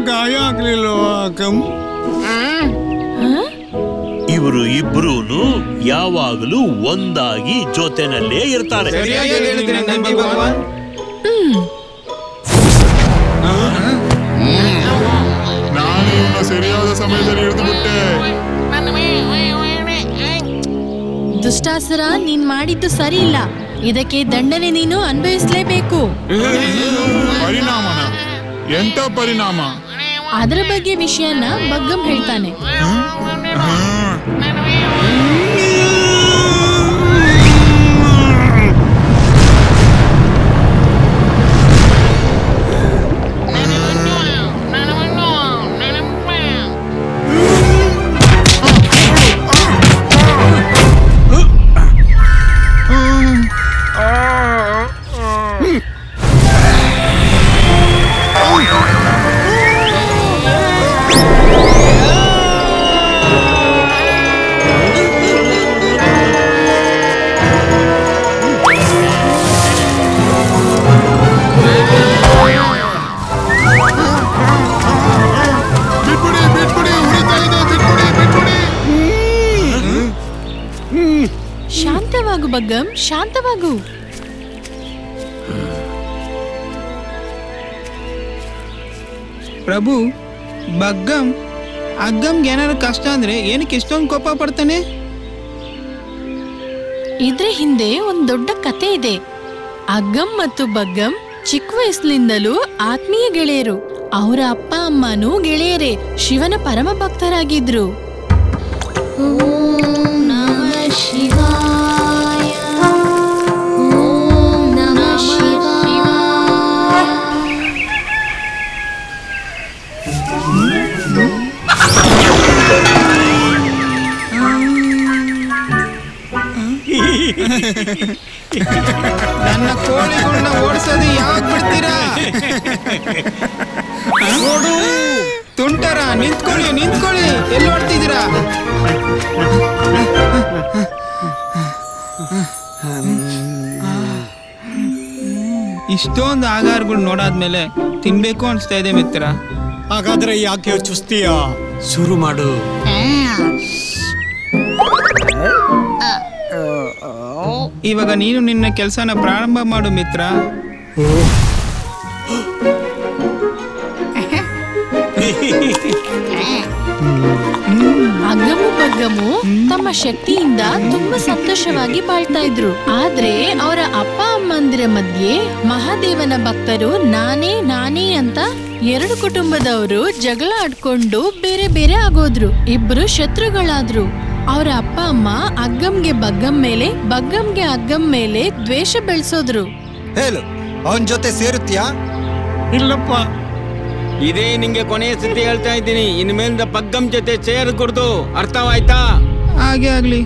ಗಾಯ ಆಗ್ಲಿಲ್ವಾ ಅಕ್ಕಂ ಇವರು ಇಬ್ರು ಯಾವಾಗಲೂ ಒಂದಾಗಿ ಜೊತೆನಲ್ಲೇ ಇರ್ತಾರೆ ಸರಿಯಾಗಿ ಹೇಳಿದ್ರಿ ನಂಬಿ ಭಗವಾನ್ ನಾನು ಇವನ್ನ ಸರಿಯಾದ ಸಮಯದಲ್ಲಿ ಹಿಡಿದು ಬಿಟ್ಟೆ ದುಷ್ಟಾಸುರ ನೀನ್ ಮಾಡಿದ್ದು ಸರಿ ಇಲ್ಲ ಇದಕ್ಕೆ ದಂಡನೆ ನೀನು ಅನುಭವಿಸ್ಲೇಬೇಕು ಪರಿಣಾಮನ ಎಂತ ಪರಿಣಾಮ ಅದರ ಬಗ್ಗೆ ವಿಷಯನ ಬಗ್ಗಂ ಹೇಳ್ತಾನೆ ಬಿಟ್ಬಿಡಿ ಬಿಟ್ಬಿಡಿ ಉರಿತಾ ಇದೆ ಬಿಟ್ಬಿಡಿ ಬಿಟ್ಬಿಡಿ ಶಾಂತವಾಗು ಬಗ್ಗಂ ಶಾಂತವಾಗು ಪ್ರಭು ಬಗ್ಗಂ ಅಗ್ಗಂಗೆ ಏನಾರು ಕಷ್ಟ ಅಂದ್ರೆ ಏನಕ್ಕೆ ಇಷ್ಟೊಂದು ಕೋಪ ಪಡ್ತಾನೆ ಇದ್ರ ಹಿಂದೆ ಒಂದ್ ದೊಡ್ಡ ಕತೆ ಇದೆ ಅಗ್ಗಂ ಮತ್ತು ಬಗ್ಗಂ ಚಿಕ್ಕ ವಯಸ್ಸಿನಿಂದಲೂ ಆತ್ಮೀಯ ಗೆಳೆಯರು ಅವರ ಅಪ್ಪ ಅಮ್ಮನೂ ಗೆಳೆಯರೇ ಶಿವನ ಪರಮ ಭಕ್ತರಾಗಿದ್ರು ನನ್ನ ಕೋಳಿಗಳನ್ನ ಓಡಿಸೋದು ಯಾವಾಗ ಬಿಡ್ತೀರಾ ಓಡು ತುಂಟರ ನಿಂತ್ಕೊಳ್ಳಿ ನಿಂತ್ಕೊಳ್ಳಿ ಎಲ್ಲಿ ಓಡ್ತಿದ್ದೀರಾ ಇಷ್ಟೊಂದು ಆಗಾರಗಳು ನೋಡಾದ್ಮೇಲೆ ತಿನ್ಬೇಕು ಅನ್ಸ್ತಾ ಇದೆ ಮಿತ್ರ ಹಾಗಾದ್ರೆ ಯಾಕೆ ಚುಸ್ತೀಯ ಶುರು ಮಾಡು ಇವಾಗ ನೀನು ನಿನ್ನ ಕೆಲಸನ ಪ್ರಾರಂಭ ಮಾಡು ಮಿತ್ರ ಅಗ್ಗಮು ಬಗ್ಗಮು ತಮ್ಮ ಶಕ್ತಿಯಿಂದ ತುಂಬಾ ಸಂತೋಷವಾಗಿ ಬಾಳ್ತಾ ಇದ್ರು ಆದ್ರೆ ಅವರ ಅಪ್ಪ ಅಮ್ಮಂದಿರ ಮಧ್ಯೆ ಮಹಾದೇವನ ಭಕ್ತರು ನಾನೇ ನಾನೇ ಅಂತ ಎರಡು ಕುಟುಂಬದವರು ಜಗಳ ಆಡ್ಕೊಂಡು ಬೇರೆ ಬೇರೆ ಆಗೋದ್ರು ಇಬ್ರು ಶತ್ರುಗಳಾದ್ರು ಅವರ ಅಪ್ಪ ಅಮ್ಮ ಅಗ್ಗಂಗೆ ಬಗ್ಗಂ ಮೇಲೆ ಬಗ್ಗಂಗೆ ಅಗ್ಗಂ ಮೇಲೆ ದ್ವೇಷ ಬೆಳೆಸೋದ್ರು ಹೇಳು ಅವನ ಜೊತೆ ಸೇರುತ್ತೀಯಾ ಇಲ್ಲಪ್ಪ ಇದೇ ನಿಂಗೆ ಕೊನೆಯ ಸ್ಥಿತಿ ಹೇಳ್ತಾ ಇದ್ದೀನಿ ಇನ್ಮೇಲಿಂದ ಬಗ್ಗಂ ಜೊತೆ ಸೇರಕೂಡ್ದು ಅರ್ಥವಾಯ್ತಾ ಹಾಗೆ ಆಗ್ಲಿ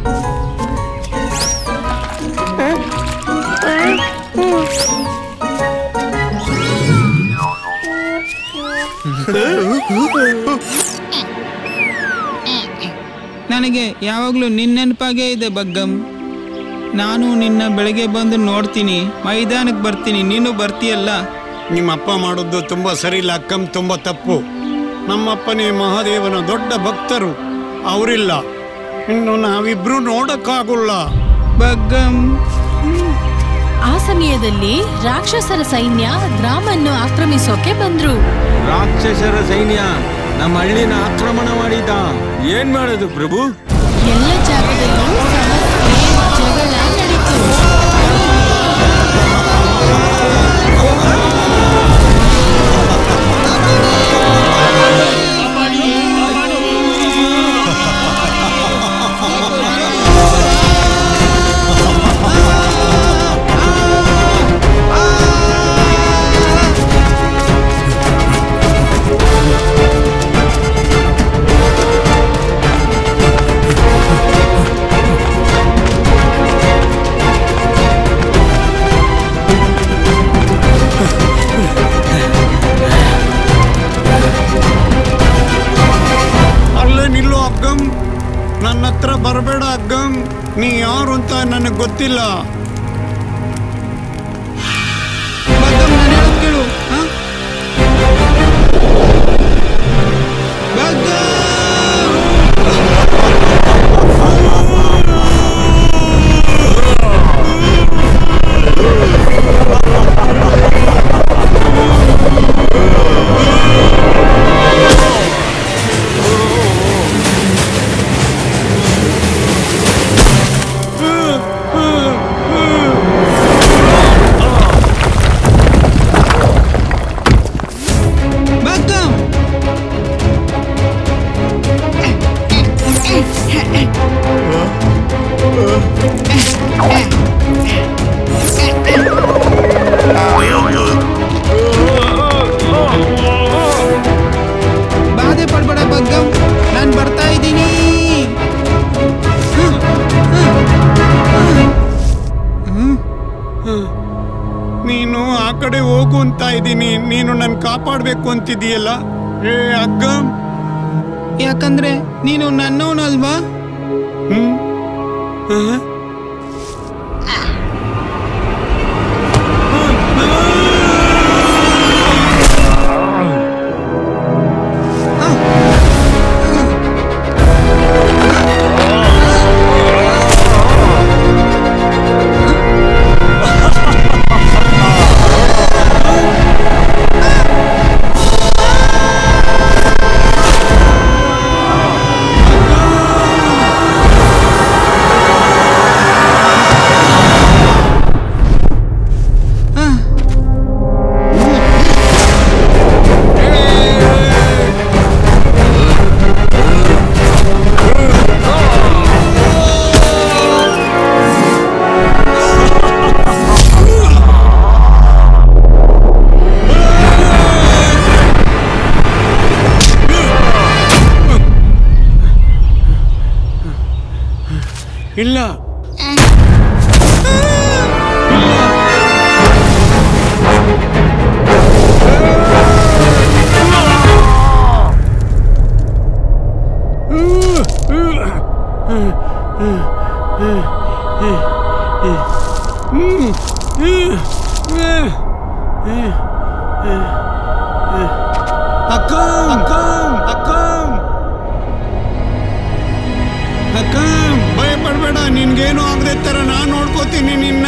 ನನಗೆ ಯಾವಾಗಲೂ ನಿನ್ನ ನೆನಪಾಗೇ ಇದೆ ಬಗ್ಗಂ ನಾನು ನಿನ್ನ ಬೆಳಗ್ಗೆ ಬಂದು ನೋಡ್ತೀನಿ ಮೈದಾನಕ್ಕೆ ಬರ್ತೀನಿ ನೀನು ಬರ್ತೀಯಲ್ಲ ನಿಮ್ಮ ಅಪ್ಪ ಮಾಡೋದು ತುಂಬಾ ಸರಿ ಇಲ್ಲ ಅಕ್ಕಂ ತುಂಬಾ ತಪ್ಪು ನಮ್ಮಪ್ಪನೇ ಮಹಾದೇವನ ದೊಡ್ಡ ಭಕ್ತರು ಅವರಿಲ್ಲ ಇನ್ನು ನಾವಿಬ್ರು ನೋಡಕ್ಕಾಗುಲ್ಲ ಬಗ್ಗಂ ಆ ಸಮಯದಲ್ಲಿ ರಾಕ್ಷಸರ ಸೈನ್ಯ ಗ್ರಾಮನ್ನು ಆಕ್ರಮಿಸೋಕೆ ಬಂದ್ರು ರಾಕ್ಷಸರ ಸೈನ್ಯ ನಮ್ಮ ಹಳ್ಳಿನ ಆಕ್ರಮಣ ಮಾಡಿದ್ದ ಏನ್ ಮಾಡೋದು ಪ್ರಭು ಎಲ್ಲ ಜಾಗದಲ್ಲೂ ಸಮಸ್ಯೆ ಜಗಳ ನಡೀತು ಅಲ್ಲೇ ನಿಲ್ಲು ಅಗ್ಗಂ ನನ್ನ ಹತ್ರ ಬರಬೇಡ ಅಗ್ಗಂ ನೀ ಯಾರು ಅಂತ ನನಗೆ ಗೊತ್ತಿಲ್ಲ ಬಗ್ಗಂ ನಾನು ಹೇಳೋದ್ ಕೇಳು ಹಾ? ನೀನು ಆ ಕಡೆ ಹೋಗು ಅಂತ ಇದ್ದೀನಿ ನೀನು ನನ್ ಕಾಪಾಡ್ಬೇಕು ಅಂತಿದೀಯಲ್ಲ ಏ ಅಗ್ಗಂ ಯಾಕಂದ್ರೆ ನೀನು ನನ್ನವನಲ್ವಾ ಹ್ಮ್ ಆ? ಇಲ್ಲ ಅಕ್ಕಂ ಅಕ್ಕಂ ಅಕ್ಕಂ ಅಕ್ಕಂ ಭಯ ಪಡ್ಬೇಡ ನಿನ್ಗೇನು ಆಗದೆ ತರ ನಾನ್ ನೋಡ್ಕೋತೀನಿ ನಿನ್ನ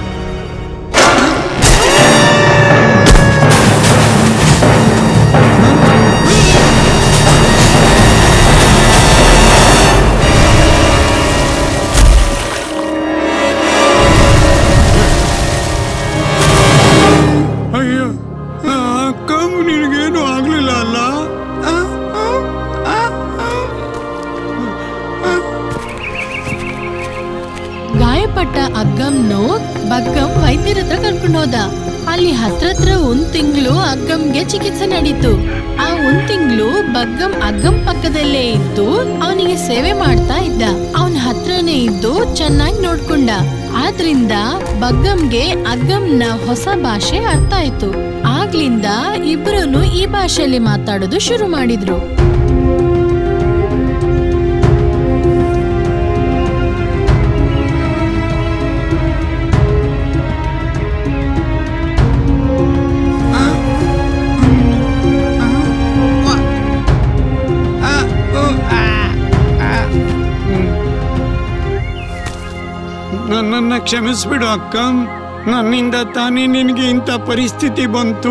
ಅಯ್ಯೋ ಆ, ಅಕ್ಕಂ ನಿನಗೇನು ಆಗ್ಲಿಲ್ಲ ಅಲ್ಲ ಗಾಯಪಟ್ಟ ಅಗ್ಗಂನು ಬಗ್ಗಂ ವೈದ್ಯರ ಹತ್ರ ಕರ್ಕೊಂಡು ಹೋದ ಅಲ್ಲಿ ಹತ್ರತ್ರ ಒಂದ್ ತಿಂಗಳು ಅಗ್ಗಂಗೆ ಚಿಕಿತ್ಸೆ ನಡೀತು ಆ ಒಂದ್ ತಿಂಗಳು ಬಗ್ಗಂ ಅಗ್ಗಂ ಪಕ್ಕದಲ್ಲೇ ಇದ್ದು ಅವನಿಗೆ ಸೇವೆ ಮಾಡ್ತಾ ಇದ್ದ ಅವನ ಹತ್ರನೇ ಇದ್ದು ಚೆನ್ನಾಗಿ ನೋಡ್ಕೊಂಡ ಆದ್ರಿಂದ ಬಗ್ಗಂಗೆ ಅಗ್ಗಂನ ಹೊಸ ಭಾಷೆ ಅರ್ಥ ಆಯ್ತು ಆಗ್ಲಿಂದ ಇಬ್ರು ಈ ಭಾಷೆಯಲ್ಲಿ ಮಾತಾಡೋದು ಶುರು ಮಾಡಿದ್ರು ನನ್ನನ್ನ ಕ್ಷಮಿಸ್ಬಿಡು ಅಕ್ಕಂ ನನ್ನಿಂದ ತಾನೇ ನಿನಗೆ ಇಂಥ ಪರಿಸ್ಥಿತಿ ಬಂತು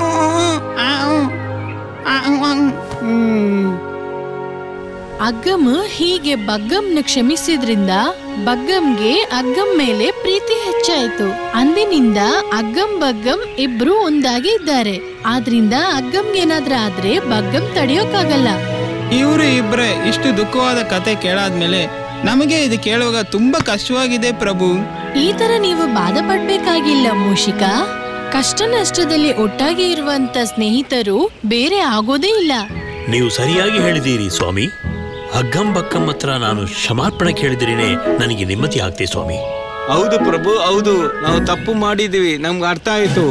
ಹ್ಮ್ ಅಗ್ಗಮ್ ಹೀಗೆ ಬಗ್ಗಂನ ಕ್ಷಮಿಸಿದ್ರಿಂದ ಬಗ್ಗಂಗೆ ಅಗ್ಗಂ ಮೇಲೆ ಪ್ರೀತಿ ಹೆಚ್ಚಾಯ್ತು ಅಂದಿನಿಂದ ಅಗ್ಗಂ ಬಗ್ಗಂ ಇಬ್ರು ಒಂದಾಗಿ ಇದ್ದಾರೆ ಆದ್ರಿಂದ ಅಗ್ಗಂಗೆ ಏನಾದ್ರ ಆದ್ರೆ ಬಗ್ಗಂ ತಡೆಯೋಕ್ಕಾಗಲ್ಲ ಇವರು ಇಬ್ರೆ ಇಷ್ಟು ದುಃಖವಾದ ಕತೆ ಕೇಳಾದ್ಮೇಲೆ ನಮಗೆ ಇದು ಕೇಳುವಾಗ ತುಂಬಾ ಕಷ್ಟವಾಗಿದೆ ಪ್ರಭು ಈ ತರ ನೀವು ಬಾಧ ಪಡ್ಬೇಕಾಗಿಲ್ಲ ಮೂಷಿಕ ಕಷ್ಟ ನಷ್ಟದಲ್ಲಿ ಒಟ್ಟಾಗಿ ಇರುವಂತ ಸ್ನೇಹಿತರು ಬೇರೆ ಆಗೋದೇ ಇಲ್ಲ ನೀವು ಸರಿಯಾಗಿ ಹೇಳಿದ್ದೀರಿ ಸ್ವಾಮಿ ಹಗ್ಗಂ ಬಕ್ಕಂ ಹತ್ರ ನಾನು ಕ್ಷಮಾರ್ಪಣೆ ಕೇಳಿದ್ರೇನೆ ನನಗೆ ನೆಮ್ಮದಿ ಆಗ್ತೆ ಸ್ವಾಮಿ ಹೌದು ಪ್ರಭು ಹೌದು ನಾವು ತಪ್ಪು ಮಾಡಿದೀವಿ ನಮ್ಗೆ ಅರ್ಥ ಆಯ್ತು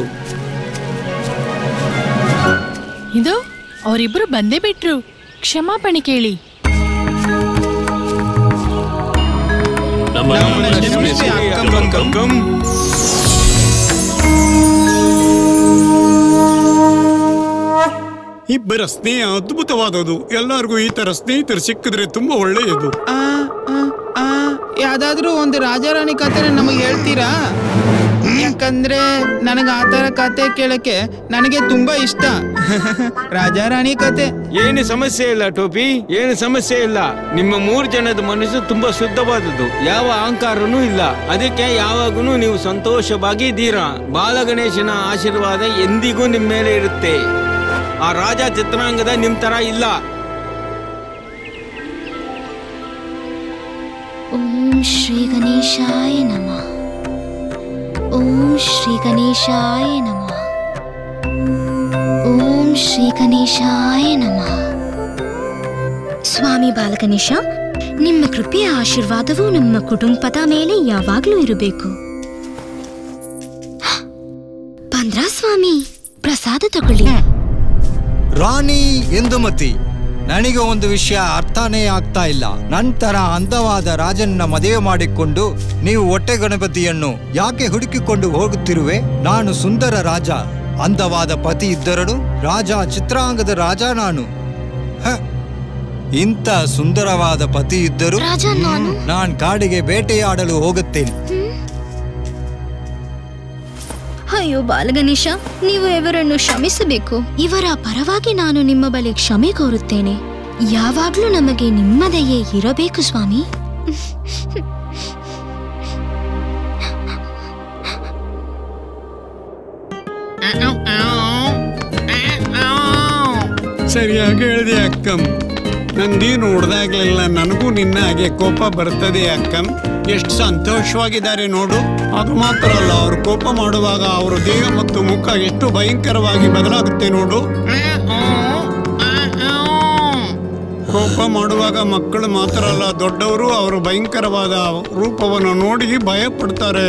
ಇದು ಅವರಿಬ್ರು ಬಂದೇ ಬಿಟ್ರು ಕ್ಷಮಾಪಣೆ ಕೇಳಿ ನಮ್ಮ ಕ್ಷಮಿಸಿ ಅಕ್ಕಂ ಬಕ್ಕಂ. ಅಕ್ಕಂ ಇಬ್ಬರ ಸ್ನೇಹ ಅದ್ಭುತವಾದದು ಎಲ್ಲರಿಗೂ ಈ ತರ ಸ್ನೇಹಿತರು ಸಿಕ್ಕಿದ್ರೆ ತುಂಬಾ ಒಳ್ಳೆಯದು ಆ, ಆ, ಆ, ಯಾವ್ದಾದ್ರೂ ಒಂದು ರಾಜಾರಾಣಿ ಕಥೆನ ನಮಗೆ ಹೇಳ್ತೀರಾ ಯಾಕಂದ್ರೆ ನನಗೆ ಆ ತರ ಕತೆ ಕೇಳಕ್ಕೆ ನನಗೆ ತುಂಬಾ ಇಷ್ಟ ರಾಜಾರಾಣಿ ಕತೆ ಏನು ಸಮಸ್ಯೆ ಇಲ್ಲ ಟೋಪಿ ಏನು ಸಮಸ್ಯೆ ಇಲ್ಲ ನಿಮ್ಮ ಮೂರು ಜನದ ಮನಸ್ಸು ತುಂಬಾ ಶುದ್ಧವಾದದ್ದು ಯಾವ ಅಹಂಕಾರನೂ ಇಲ್ಲ ಅದಕ್ಕೆ ಯಾವಾಗೂ ನೀವು ಸಂತೋಷವಾಗಿ ಇದ್ದೀರಾ ಬಾಲಗಣೇಶನ ಆಶೀರ್ವಾದ ಎಂದಿಗೂ ನಿಮ್ಮ ಮೇಲೆ ಇರುತ್ತೆ ಆ ರಾಜ ಚಿತ್ರಾಂಗದ ನಿಮ್ ತರ ಇಲ್ಲ ಓಂ ಶ್ರೀ ಗಣೇಶಾಯ ನಮಃ ಓಂ ಶ್ರೀ ಗಣೇಶಾಯ ನಮಃ ಓಂ ಶ್ರೀ ಗಣೇಶಾಯ ನಮಃ ಸ್ವಾಮಿ ಬಾಲಗಣೇಶ ನಿಮ್ಮ ಕೃಪೆಯ ಆಶೀರ್ವಾದವು ನಮ್ಮ ಕುಟುಂಬದ ಮೇಲೆ ಯಾವಾಗಲೂ ಇರಬೇಕು ಬಂದ್ರಾ ಸ್ವಾಮಿ ಪ್ರಸಾದ ತಗೊಳ್ಳಿ ರಾಣಿ ಎಂದುಮತಿ ನನಗೆ ಒಂದು ವಿಷಯ ಅರ್ಥನೇ ಆಗ್ತಾ ಇಲ್ಲ ನಂತರ ಅಂದವಾದ ರಾಜನ್ನ ಮದುವೆ ಮಾಡಿಕೊಂಡು ನೀವು ಹೊಟ್ಟೆ ಗಣಪತಿಯನ್ನು ಯಾಕೆ ಹುಡುಕಿಕೊಂಡು ಹೋಗುತ್ತಿರುವೆ ನಾನು ಸುಂದರ ರಾಜ ಅಂದವಾದ ಪತಿ ಇದ್ದರನು ರಾಜ ಚಿತ್ರಾಂಗದ ರಾಜ ನಾನು ಹ, ಇಂಥ ಸುಂದರವಾದ ಪತಿ ಇದ್ದರು ರಾಜ ನಾನು ನಾನ್ ಕಾಡಿಗೆ ಬೇಟೆಯಾಡಲು ಹೋಗುತ್ತೇನೆ ಅಯ್ಯೋ ಬಾಲಗಣೇಶ ನೀವು ಇವರನ್ನು ಕ್ಷಮಿಸಬೇಕು ಇವರ ಪರವಾಗಿ ನಾನು ನಿಮ್ಮ ಬಳಿ ಕ್ಷಮೆ ಕೋರುತ್ತೇನೆ ಯಾವಾಗ್ಲೂ ನಮಗೆ ನಿಮ್ಮದೆಯೇ ಇರಬೇಕು ಸ್ವಾಮಿ ಸರಿಯಾಗಿ ಹೇಳಿದೆ ಅಕ್ಕಂ ನಂದಿ ನೋಡ್ದಾಗ್ಲೆಲ್ಲ ನನಗೂ ನಿನ್ನ ಹಾಗೆ ಕೋಪ ಬರ್ತದೆ ಅಕ್ಕಂ ಎಷ್ಟು ಸಂತೋಷವಾಗಿದ್ದಾರೆ ನೋಡು ಅದು ಮಾತ್ರ ಅಲ್ಲ ಅವರು ಕೋಪ ಮಾಡುವಾಗ ಅವರ ದೇಹ ಮತ್ತು ಮುಖ ಎಷ್ಟು ಭಯಂಕರವಾಗಿ ಬದಲಾಗುತ್ತೆ ನೋಡು ಕೋಪ ಮಾಡುವಾಗ ಮಕ್ಕಳು ಮಾತ್ರ ಅಲ್ಲ ದೊಡ್ಡವರು ಅವರು ಭಯಂಕರವಾದ ರೂಪವನ್ನು ನೋಡಿ ಭಯ ಪಡ್ತಾರೆ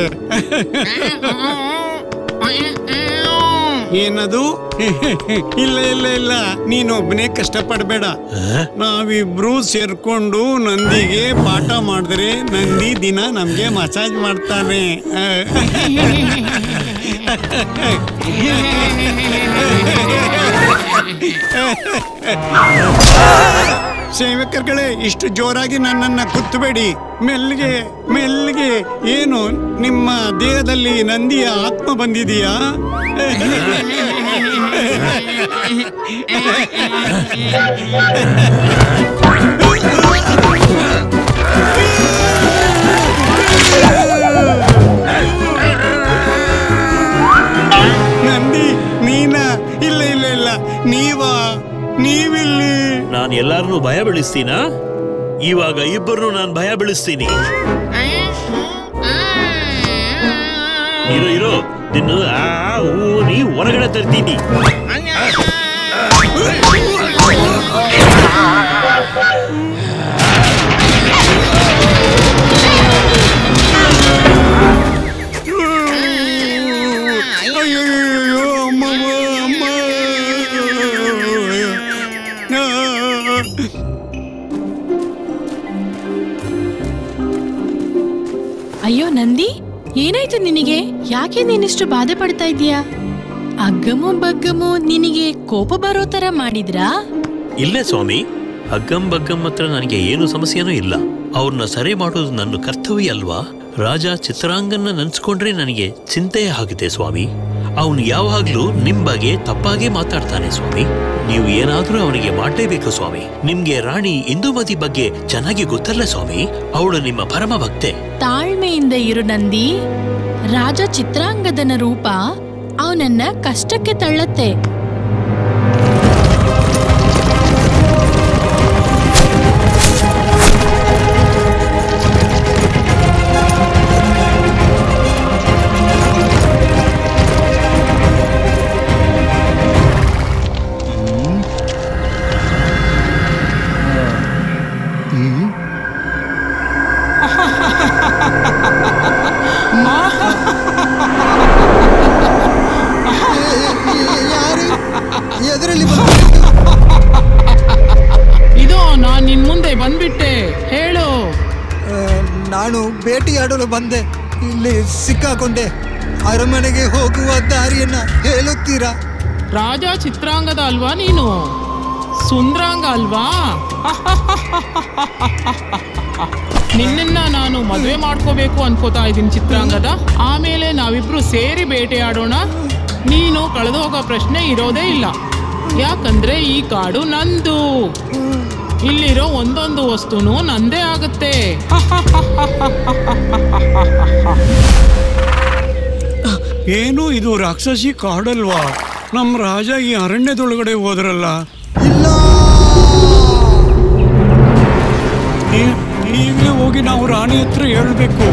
ಏನದು ಇಲ್ಲ ಇಲ್ಲ ಇಲ್ಲ ನೀನೊಬ್ಬನೇ ಕಷ್ಟಪಡಬೇಡ ನಾವಿಬ್ರು ಸೇರ್ಕೊಂಡು ನಂದಿಗೆ ಪಾಠ ಮಾಡಿದ್ರೆ ನಂದಿ ದಿನ ನಮ್ಗೆ ಮಸಾಜ್ ಮಾಡ್ತಾನೆ ಸೇವಕರುಗಳೇ ಇಷ್ಟು ಜೋರಾಗಿ ನನ್ನನ್ನ ಕುತ್ತಬೇಡಿ ಮೆಲ್ಲಿಗೆ ಮೆಲ್ಲಿಗೆ ಏನು ನಿಮ್ಮ ದೇಹದಲ್ಲಿ ನಂದಿಯ ಆತ್ಮ ಬಂದಿದೆಯಾ ನಂದಿ ನೀನ ಇಲ್ಲ ಇಲ್ಲ ಇಲ್ಲ ನೀವಾ ನೀವಿಲ್ಲಿ ನಾನು ಎಲ್ಲಾರನ್ನೂ ಭಯ ಬೀಳಿಸ್ತೀನಾ ಇವಾಗ ಇಬ್ಬರನ್ನು ನಾನು ಭಯ ಬೀಳಿಸ್ತೀನಿ ಇರೋ ಇರೋ ನಿನ್ನ ಆ ಊ ನೀ ಹೊರಗಡೆ ತರ್ತೀನಿ ಅಯ್ಯಯ್ಯೋ ಅಮ್ಮವ್ವ, ಅಮ್ಮ ಅಯ್ಯೋ ನಂದಿ ಏನಾಯ್ತು ನಿನಗೆ ಯಾಕೆ ನೀನಿಷ್ಟು ಬಾಧೆ ಪಡ್ತಾ ಇದೀಯಾ ಅಗ್ಗಮು ಬಗ್ಗಮು ನಿನಗೆ ಕೋಪ ಬರೋ ತರ ಮಾಡಿದ್ರಾ ಇಲ್ಲೇ ಸ್ವಾಮಿ ಹಗ್ಗಂ ಬಗ್ಗಂ ಹತ್ರ ನನಗೆ ಏನು ಸಮಸ್ಯೆನೂ ಇಲ್ಲ ಅವ್ರನ್ನ ಸರಿ ಮಾಡೋದು ನನ್ನ ಕರ್ತವ್ಯ ಅಲ್ವಾ ರಾಜ ಚಿತ್ರಾಂಗನ್ನ ನೆನ್ಸ್ಕೊಂಡ್ರೆ ನನಗೆ ಚಿಂತೆ ಆಗಿದೆ ಸ್ವಾಮಿ ಅವನು ಯಾವಾಗ್ಲೂ ನಿಮ್ ಬಗ್ಗೆ ತಪ್ಪಾಗೆ ಮಾತಾಡ್ತಾನೆ ಸ್ವಾಮಿ ನೀವು ಏನಾದ್ರೂ ಅವನಿಗೆ ಮಾಡಲೇಬೇಕು ಸ್ವಾಮಿ ನಿಮ್ಗೆ ರಾಣಿ ಇಂದುಮತಿ ಬಗ್ಗೆ ಚೆನ್ನಾಗಿ ಗೊತ್ತಲ್ಲ ಸ್ವಾಮಿ ಅವಳು ನಿಮ್ಮ ಪರಮ ಭಕ್ತೆ ತಾಳ್ಮೆಯಿಂದ ಇರು ನಂದಿ ರಾಜ ಚಿತ್ರಾಂಗದನ ರೂಪ ಅವನನ್ನ ಕಷ್ಟಕ್ಕೆ ತಳ್ಳತ್ತೆ ಯಾರು ಎದರಲ್ಲಿ ಇದು ನಾನ್ ನಿನ್ ಮುಂದೆ ಬಂದ್ಬಿಟ್ಟೆ ಹೇಳು ನಾನು ಭೇಟಿಯಾಡಲು ಬಂದೆ ಇಲ್ಲಿ ಸಿಕ್ಕಾಕೊಂಡೆ ಅರಮನೆಗೆ ಹೋಗುವ ದಾರಿಯನ್ನ ಹೇಳುತ್ತೀರಾ ರಾಜ ಚಿತ್ರಾಂಗದ ಅಲ್ವಾ ನೀನು ಸುಂದ್ರಾಂಗ ಅಲ್ವಾ ನಿನ್ನನ್ನ ನಾನು ಮದುವೆ ಮಾಡ್ಕೋಬೇಕು ಅನ್ಕೋತಾ ಇದ್ದೀನಿ ಚಿತ್ರಾಂಗದ ಆಮೇಲೆ ನಾವಿಬ್ರು ಸೇರಿ ಬೇಟೆಯಾಡೋಣ ನೀನು ಕಳೆದು ಹೋಗೋ ಪ್ರಶ್ನೆ ಇರೋದೇ ಇಲ್ಲ ಯಾಕಂದ್ರೆ ಈ ಕಾಡು ನಂದು ಇಲ್ಲಿರೋ ಒಂದೊಂದು ವಸ್ತುನು ನಂದೇ ಆಗುತ್ತೆ ಏನು ಇದು ರಾಕ್ಷಸಿ ಕಾಡಲ್ವಾ ನಮ್ಮ ರಾಜ ಈ ಅರಣ್ಯದೊಳಗಡೆ ಹೋದ್ರಲ್ಲ ಈ- ಈಗ್ಲೇ ಹೋಗಿ ನಾವು ರಾಣಿ ಹತ್ರ ಹೇಳ್ಬೇಕು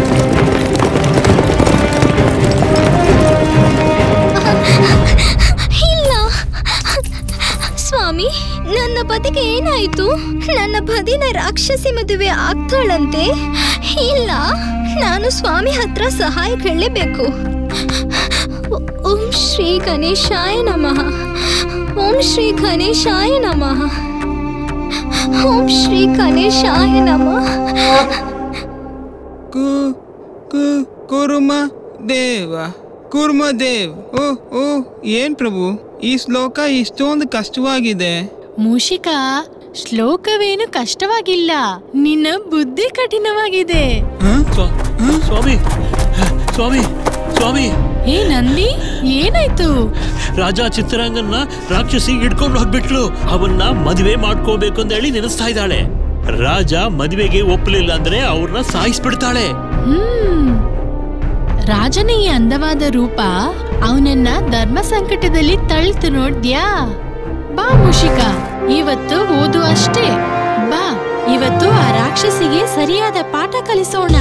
ಇಲ್ಲ ಸ್ವಾಮಿ ನನ್ನ ಪತಿಗೆ ಏನಾಯ್ತು ನನ್ನ ಪದಿನ ರಾಕ್ಷಸಿ ಮದುವೆ ಆಗ್ತಾಳಂತೆ ಇಲ್ಲ ನಾನು ಸ್ವಾಮಿ ಹತ್ರ ಸಹಾಯ ಕೇಳಲೇಬೇಕು ಓಂ ಶ್ರೀ ಗಣೇಶಾಯ ನಮಃ ಓಂ ಶ್ರೀ ಗಣೇಶಾಯ ನಮಃ ಓಂ ಶ್ರೀ ಗಣೇಶಾಯ ನಮಃ ಕು ಕು ಕುರ್ಮ ದೇವ ಕುರ್ಮ ದೇವ್ ಓ ಓ ಏನ್ ಪ್ರಭು ಈ ಶ್ಲೋಕ ಇಷ್ಟೊಂದು ಕಷ್ಟವಾಗಿದೆ ಮೂಷಿಕ ಶ್ಲೋಕವೇನು ಕಷ್ಟವಾಗಿಲ್ಲ ನಿನ್ನ ಬುದ್ಧಿ ಕಠಿಣವಾಗಿದೆ ಸ್ವಾ- ಸ್ವಾಮಿ ಸ್ವಾಮಿ ಸ್ವಾಮಿ ಏ ನಂದಿ ಏನಾಯ್ತು ರಾಜ ಚಿತ್ರಾಂಗನ್ನ ರಾಕ್ಷಸಿ ಹಿಡ್ಕೊಂಡು ಹೋಗ್ಬಿಟ್ಲು ಅವನ್ನ ಮದುವೆ ಮಾಡ್ಕೋಬೇಕು ಅಂತ ಹೇಳಿ ನೆನೆಸ್ತಾ ಇದ್ದಾಳೆ ರಾಜ ಮದುವೆಗೆ ಒಪ್ಪಲಿಲ್ಲ ಅಂದ್ರೆ ಅವ್ರನ್ನ ಸಾಯಿಸ್ಬಿಡ್ತಾಳೆ ಹ್ಮ್ ರಾಜನ ಈ ಅಂದವಾದ ರೂಪ ಅವನನ್ನ ಧರ್ಮ ಸಂಕಟದಲ್ಲಿ ತಳ್ತು ನೋಡ್ದ್ಯಾ ಬಾ ಮುಷಿಕ ಇವತ್ತು ಓದು ಅಷ್ಟೇ ಬಾ ಇವತ್ತು ಆ ರಾಕ್ಷಸಿಗೆ ಸರಿಯಾದ ಪಾಠ ಕಲಿಸೋಣ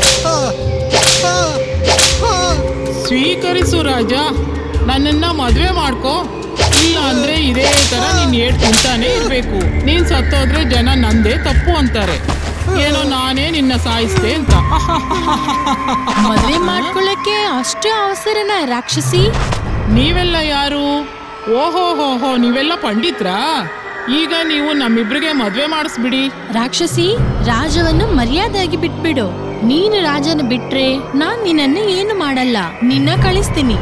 ಸ್ವೀಕರಿಸು ರಾಜ ನನ್ನನ್ನ ಮದ್ವೆ ಮಾಡ್ಕೋ ಇಲ್ಲ ಅಂದ್ರೆ ಇದೇ ತರ ನೀನ್ ಏಟ್ ತಿಂತಾನೆ ಇರ್ಬೇಕು ನೀನ್ ಸತ್ತೋದ್ರೆ ಜನ ನಂದೇ ತಪ್ಪು ಅಂತಾರೆ ಏನೋ ನಾನೇ ನಿನ್ನ ಸಾಯಿಸ್ದೆ ಅಂತ ಮದ್ವೆ ಮಾಡ್ಕೊಳ್ಳಕ್ಕೆ ಅಷ್ಟು ಅವಸರನ ರಾಕ್ಷಸಿ ನೀವೆಲ್ಲ ಯಾರು ಓಹೋ ಹೋ ಹೋ ನೀವೆಲ್ಲ ಪಂಡಿತ್ರಾ ಈಗ ನೀವು ನಮ್ಮಿಬ್ರಿಗೆ ಮದ್ವೆ ಮಾಡಿಸ್ಬಿಡಿ ರಾಕ್ಷಸಿ ರಾಜವನ್ನು ಮರ್ಯಾದೆಯಾಗಿ ಬಿಟ್ಬಿಡು ನೀನು ರಾಜನ ಬಿಟ್ರೆ ನಾನ್ ನಿನ್ನನ್ನು ಏನು ಮಾಡಲ್ಲ ನಿನ್ನ ಕಳಿಸ್ತೀನಿ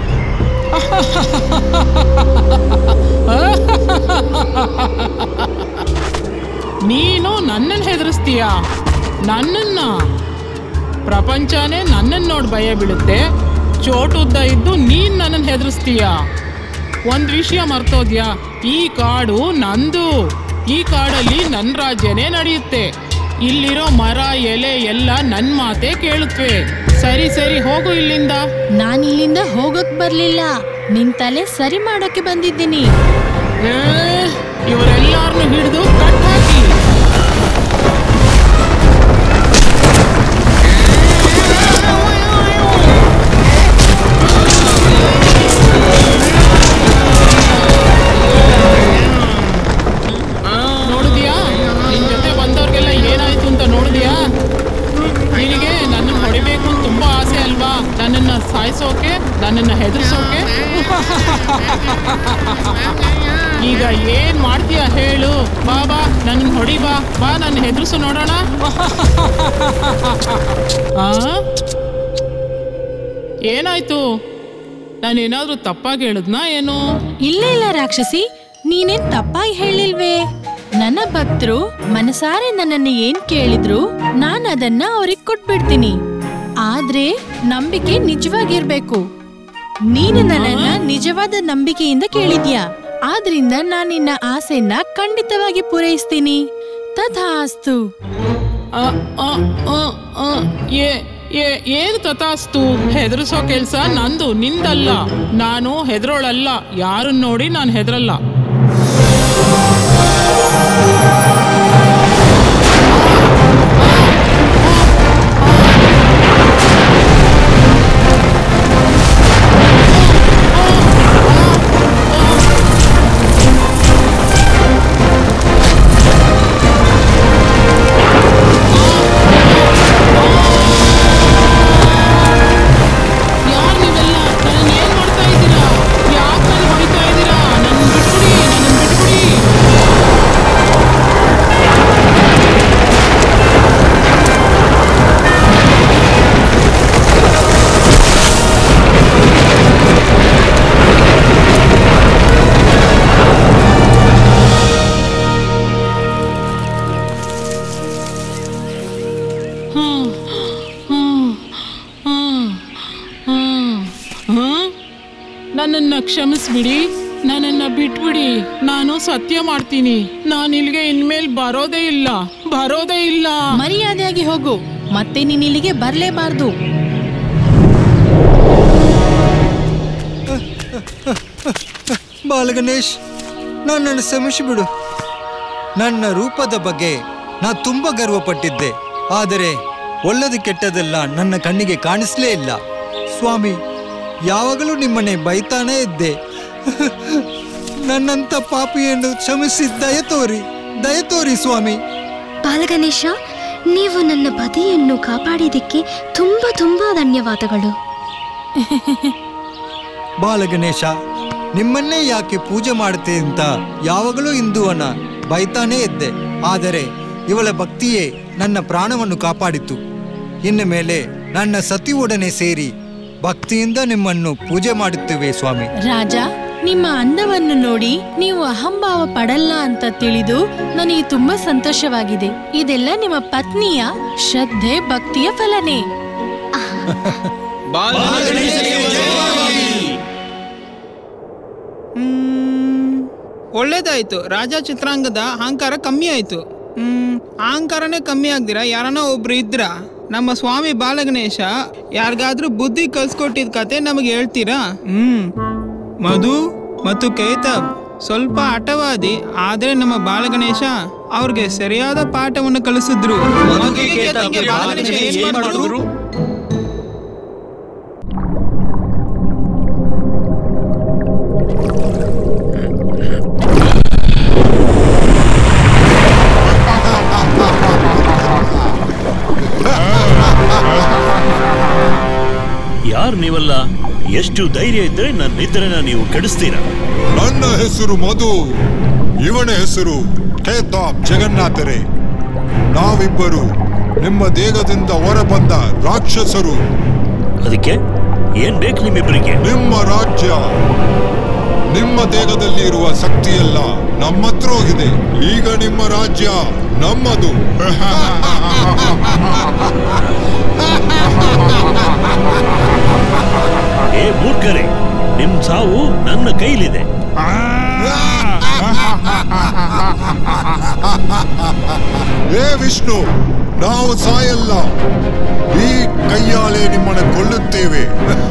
ನೀನು ನನ್ನನ್ನು ಹೆದರಿಸ್ತೀಯ ನನ್ನನ್ನ ಪ್ರಪಂಚನೇ ನನ್ನನ್ನು ನೋಡಿ ಭಯ ಬೀಳುತ್ತೆ ಚೋಟುದ್ದ ಇದ್ದು ನೀನ್ ನನ್ನನ್ನು ಹೆದರಿಸ್ತೀಯ ಒಂದ್ ವಿಷಯ ಮರ್ತೋದ್ಯಾ ಈ ಕಾಡು ನಂದು ಈ ಕಾಡಲ್ಲಿ ನನ್ನ ರಾಜ್ಯನೇ ನಡೆಯುತ್ತೆ ಇಲ್ಲಿರೋ ಮರ ಎಲೆ ಎಲ್ಲ ನನ್ನ ಮಾತೆ ಕೇಳುತ್ತವೆ ಸರಿ ಸರಿ ಹೋಗು ಇಲ್ಲಿಂದ ನಾನ್ ಇಲ್ಲಿಂದ ಹೋಗಕ್ ಬರ್ಲಿಲ್ಲ ನಿನ್ ತಲೆ ಸರಿ ಮಾಡೋಕೆ ಬಂದಿದ್ದೀನಿ ಏ, ಇವರೆಲ್ಲಾರ್ನು ಹಿಡಿದು ಕಟ್ ಹಾಕಿ ನೋಡಿದ್ಯಾ ನಿನ್ ಜೊತೆ ಬಂದವ್ರಿಗೆಲ್ಲ ಏನಾಯ್ತು ಅಂತ ನೋಡಿದ್ಯಾ ನಿನಗೆ ನನ್ನ ಹೊಡಿಬೇಕು ಅಂತ ತುಂಬಾ ಆಸೆ ಅಲ್ವಾ ನನ್ನನ್ನ ಸಾಯಿಸೋಕೆ ನನ್ನನ್ನ ಹೆದರ್ಸೋಕೆ ಈಗ ಏನ್ ಮಾಡ್ತೀಯ ಹೇಳು ಬಾ ಬಾ ನನ್ನ ಹೊಡಿ ಬಾ ಬಾ ನನ್ನ ಹೆದರ್ಸು ನೋಡೋಣ ಆ? ಏನಾಯ್ತು ನಾನೇನಾದ್ರೂ ತಪ್ಪಾಗಿ ಹೇಳಿದ್ನಾ ಏನು ಇಲ್ಲ ಇಲ್ಲ ರಾಕ್ಷಸಿ ನೀನೇನ್ ತಪ್ಪಾಗಿ ಹೇಳಿಲ್ವೇ ನನ್ನ ಭಕ್ತರು ಮನಸಾರೆ ನನ್ನನ್ನು ಏನ್ ಕೇಳಿದ್ರು ನಾನ್ ಅದನ್ನ ಅವ್ರಿಗೆ ಕೊಟ್ಬಿಡ್ತೀನಿ ಆದ್ರೆ ನಂಬಿಕೆ ನಿಜವಾಗಿರ್ಬೇಕು ನೀನು ನನ್ನನ್ನ ನಿಜವಾದ ನಂಬಿಕೆಯಿಂದ ಕೇಳಿದ್ಯಾ ಆದ್ರಿಂದ ನಾನ್ ನಿನ್ನ ಆಸೆನ ಖಂಡಿತವಾಗಿ ಪೂರೈಸ್ತೀನಿ ತಥಾಸ್ತು ಆ, ಆ, ಆ, ಆ, ಏ ಏ ಏನು ತಥಾಸ್ತು ಹೆದರ್ಸೋ ಕೆಲ್ಸ ನಂದು ನಿಂದಲ್ಲ ನಾನು ಹೆದರೋಳಲ್ಲ ಯಾರನ್ನ ನೋಡಿ ನಾನು ಹೆದರಲ್ಲ ಯಾರ್ ನೀವೆಲ್ಲ ನನ್ನ ಏನ್ ಮಾಡ್ತಾ ಇದ್ದೀರಾ ಯಾಕೆ ನನ್ನ ಹೊಡಿತಾ ಇದ್ದೀರಾ ನನ್ನ ಬಿಟ್ಬಿಡಿ ನನ್ನ ಬಿಟ್ಬಿಡಿ ಹ್ಮ್ ಹ್ಮ್ ಹ್ಮ್ ಹ್ಮ್ ಹ್ಮ್ ನನ್ನನ್ನ ಕ್ಷಮಿಸ್ಬಿಡಿ ನನ್ನನ್ನ ಬಿಟ್ಬಿಡಿ ನಾನು ಸತ್ಯ ಮಾಡ್ತೀನಿ ನಾನು ಇಲ್ಲಿಗೆ ಇನ್ಮೇಲೆ ಬರೋದೇ ಇಲ್ಲ ಬರೋದೇ ಇಲ್ಲ ಮರ್ಯಾದೆಯಾಗಿ ಹೋಗು ಮತ್ತೆ ನೀನ್ ಇಲ್ಲಿಗೆ ಬರ್ಲೇಬಾರ್ದು ಬಾಲಗಣೇಶ್ ನನ್ನನ್ನು ಕ್ಷಮಿಸಿಬಿಡು ನನ್ನ ರೂಪದ ಬಗ್ಗೆ ನಾ ತುಂಬ ಗರ್ವಪಟ್ಟಿದ್ದೆ ಆದರೆ ಒಳ್ಳೆದು ಕೆಟ್ಟದೆಲ್ಲ ನನ್ನ ಕಣ್ಣಿಗೆ ಕಾಣಿಸ್ಲೇ ಇಲ್ಲ ಸ್ವಾಮಿ ಯಾವಾಗಲೂ ನಿಮ್ಮನೆ ಬೈತಾನೇ ಇದ್ದೆ ನನ್ನಂಥ ಪಾಪಿಯನ್ನು ಕ್ಷಮಿಸಿ ದಯ ತೋರಿ ದಯ ತೋರಿ ಸ್ವಾಮಿ ಬಾಲಗಣೇಶ ನೀವು ನನ್ನ ಬದಿಯನ್ನು ಕಾಪಾಡಿದ್ದಕ್ಕೆ ತುಂಬಾ ತುಂಬಾ ಧನ್ಯವಾದಗಳು ಬಾಲಗಣೇಶ ನಿಮ್ಮನ್ನೇ ಯಾಕೆ ಪೂಜೆ ಮಾಡುತ್ತೆ ಅಂತ ಯಾವಾಗಲೂ ಹಿಂದುವನ ಬೈತಾನೇ ಇದ್ದೆ ಆದರೆ ಇವಳ ಭಕ್ತಿಯೇ ನನ್ನ ಪ್ರಾಣವನ್ನು ಕಾಪಾಡಿತು ಇನ್ನು ಮೇಲೆ ನನ್ನ ಸತಿಯೊಡನೆ ಸೇರಿ ಭಕ್ತಿಯಿಂದ ನಿಮ್ಮನ್ನು ಪೂಜೆ ಮಾಡುತ್ತೇವೆ ಸ್ವಾಮಿ ರಾಜ ನಿಮ್ಮ ಅಂದವನ್ನು ನೋಡಿ ನೀವು ಅಹಂಭಾವ ಪಡಲ್ಲ ಅಂತ ತಿಳಿದು ನನಗೆ ತುಂಬಾ ಸಂತೋಷವಾಗಿದೆ ಇದೆಲ್ಲ ನಿಮ್ಮ ಪತ್ನಿಯ ಶ್ರದ್ಧೆ ಭಕ್ತಿಯ ಫಲನೇ ಹ್ಮ್, ಒಳ್ಳೇದಾಯ್ತು ರಾಜ ಚಿತ್ರಾಂಗದ ಅಹಂಕಾರ ಕಮ್ಮಿ ಆಯ್ತು ಹ್ಮ್ ಅಹಂಕಾರನೇ ಕಮ್ಮಿ ಆಗ್ದಿರ ಯಾರನ್ನ ಒಬ್ರು ಇದ್ರ ನಮ್ಮ ಸ್ವಾಮಿ ಬಾಲಗಣೇಶ ಯಾರಿಗಾದ್ರೂ ಬುದ್ಧಿ ಕಲ್ಸ್ಕೊಟ್ಟಿದ್ ಕತೆ ನಮಗೆ ಹೇಳ್ತೀರಾ ಹ್ಮ್ ಮಧು ಮತ್ತು ಕೈತಬ್ ಸ್ವಲ್ಪ ಹಠವಾದಿ ಆದ್ರೆ ನಮ್ಮ ಬಾಲಗಣೇಶ ಅವ್ರಿಗೆ ಸರಿಯಾದ ಪಾಠವನ್ನು ಕಲಿಸಿದ್ರು ಮಧುಗೆ ಕೇತಬ್ಗೆ ಬಾಲಗಣೇಶ ಏನ್ ಮಾಡಿದ್ರು? ಯಾರು ನೀವಲ್ಲ ಎಷ್ಟು ಧೈರ್ಯ ಇದ್ರೆ ನನ್ನ ನಿದ್ರೆನ ನೀವು ಕೆಡಿಸ್ತೀರಾ ನನ್ನ ಹೆಸರು ಮಧು ಇವನ ಹೆಸರು ಖೇತಾಬ್ ಜಗನ್ನಾಥರೇ ನಾವಿಬ್ಬರು ನಿಮ್ಮ ದೇಹದಿಂದ ಹೊರಬಂದ ರಾಕ್ಷಸರು ಅದಕ್ಕೆ ಏನ್ ಬೇಕು ನಿಮ್ಮಿಬ್ಬರಿಗೆ ನಿಮ್ಮ ರಾಜ್ಯ ನಿಮ್ಮ ದೇಹದಲ್ಲಿ ಇರುವ ಶಕ್ತಿಯೆಲ್ಲ ನಮ್ಮ ಹತ್ರ ಹೋಗಿದೆ ಈಗ ನಿಮ್ಮ ರಾಜ್ಯ ನಮ್ಮದು ಏ ಮೂರ್ಖರೇ ನಿಮ್ ಸಾವು ನನ್ನ ಕೈಲಿದೆ ಏ ವಿಷ್ಣು ನಾವು ಸಾಯಲ್ಲ ಈ ಕೈಯಾಲೆ ನಿಮ್ಮನ್ನು ಕೊಲ್ಲುತ್ತೇವೆ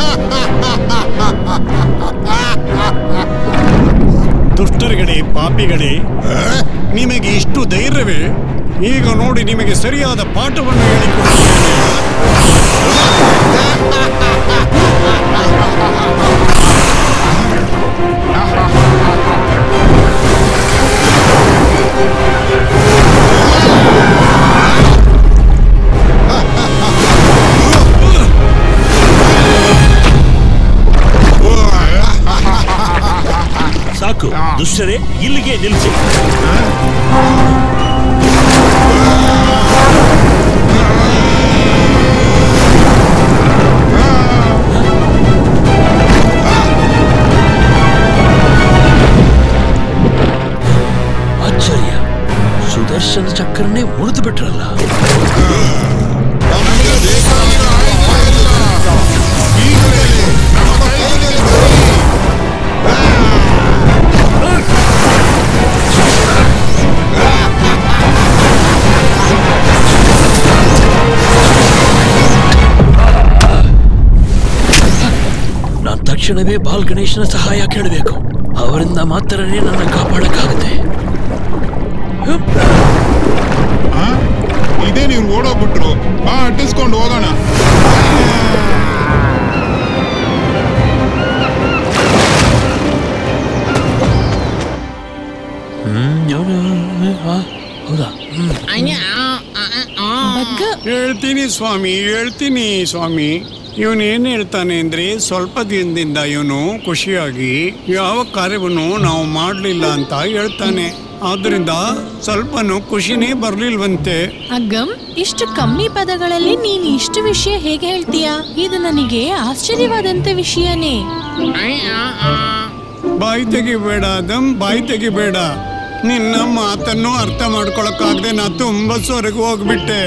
ದುಷ್ಟರುಗಳೇ ಪಾಪಿಗಳೇ ನಿಮಗೆ ಇಷ್ಟು ಧೈರ್ಯವೇ ಈಗ ನೋಡಿ ನಿಮಗೆ ಸರಿಯಾದ ಪಾಠವನ್ನು ಹೇಳಿಕೊಡುತ್ತೇನೆ ಸಾಕು ದುಷ್ಟರೇ ಇಲ್ಲಿಗೆ ನಿಲ್ಲಿಸಿ ಆಶ್ಚರ್ಯ ಸುದರ್ಶನ ಚಕ್ರನೇ ಮುರಿದು ಬಿಟ್ರಲ್ಲ ನಾನು ತಕ್ಷಣವೇ ಬಾಲ್ ಗಣೇಶನ ಸಹಾಯ ಕೇಳಬೇಕು ಅವರಿಂದ ಮಾತ್ರನೇ ನನ್ನ ಕಾಪಾಡಕ್ಕಾಗುತ್ತೆ ಇದೇ ನೀವು ಓಡೋಗ್ಬಿಟ್ರು ಬಾ ಅಟ್ಟಿಸ್ಕೊಂಡು ಹೋಗೋಣ ಹ್ಮ್ ಯಾವ್ದು? ಆ, ಹೌದಾ ಹ್ಮ್ ಬಗ್ಗ ಹೇಳ್ತೀನಿ ಸ್ವಾಮಿ ಹೇಳ್ತೀನಿ ಸ್ವಾಮಿ ಇವನೇನು ಹೇಳ್ತಾನೆ ಅಂದ್ರೆ ಸ್ವಲ್ಪ ದಿನದಿಂದ ಇವನು ಖುಷಿಯಾಗಿ ಯಾವ ಕಾರ್ಯವನ್ನು ನಾವು ಮಾಡಲಿಲ್ಲ ಅಂತ ಹೇಳ್ತಾನೆ ಆದ್ರಿಂದ ಸ್ವಲ್ಪನೂ ಖುಷಿನೇ ಬರ್ಲಿಲ್ವಂತೆ ಅಗ್ಗಂ ಇಷ್ಟು ಕಮ್ಮಿ ಪದಗಳಲ್ಲಿ ನೀನ್ ಇಷ್ಟು ವಿಷಯ ಹೇಗೆ ಹೇಳ್ತೀಯಾ ಇದು ನನಗೆ ಆಶ್ಚರ್ಯವಾದಂತ ವಿಷಯನೇ ಬಾಯಿ ತೆಗಿಬೇಡ ದಮ್ ಬಾಯಿ ತೆಗಿಬೇಡ ನಿನ್ನ ಮಾತನ್ನು ಅರ್ಥ ಮಾಡ್ಕೊಳಕ್ಕಾಗದೆ ನಾ ತುಂಬಾ ಸೊರಗು ಹೋಗ್ಬಿಟ್ಟೆ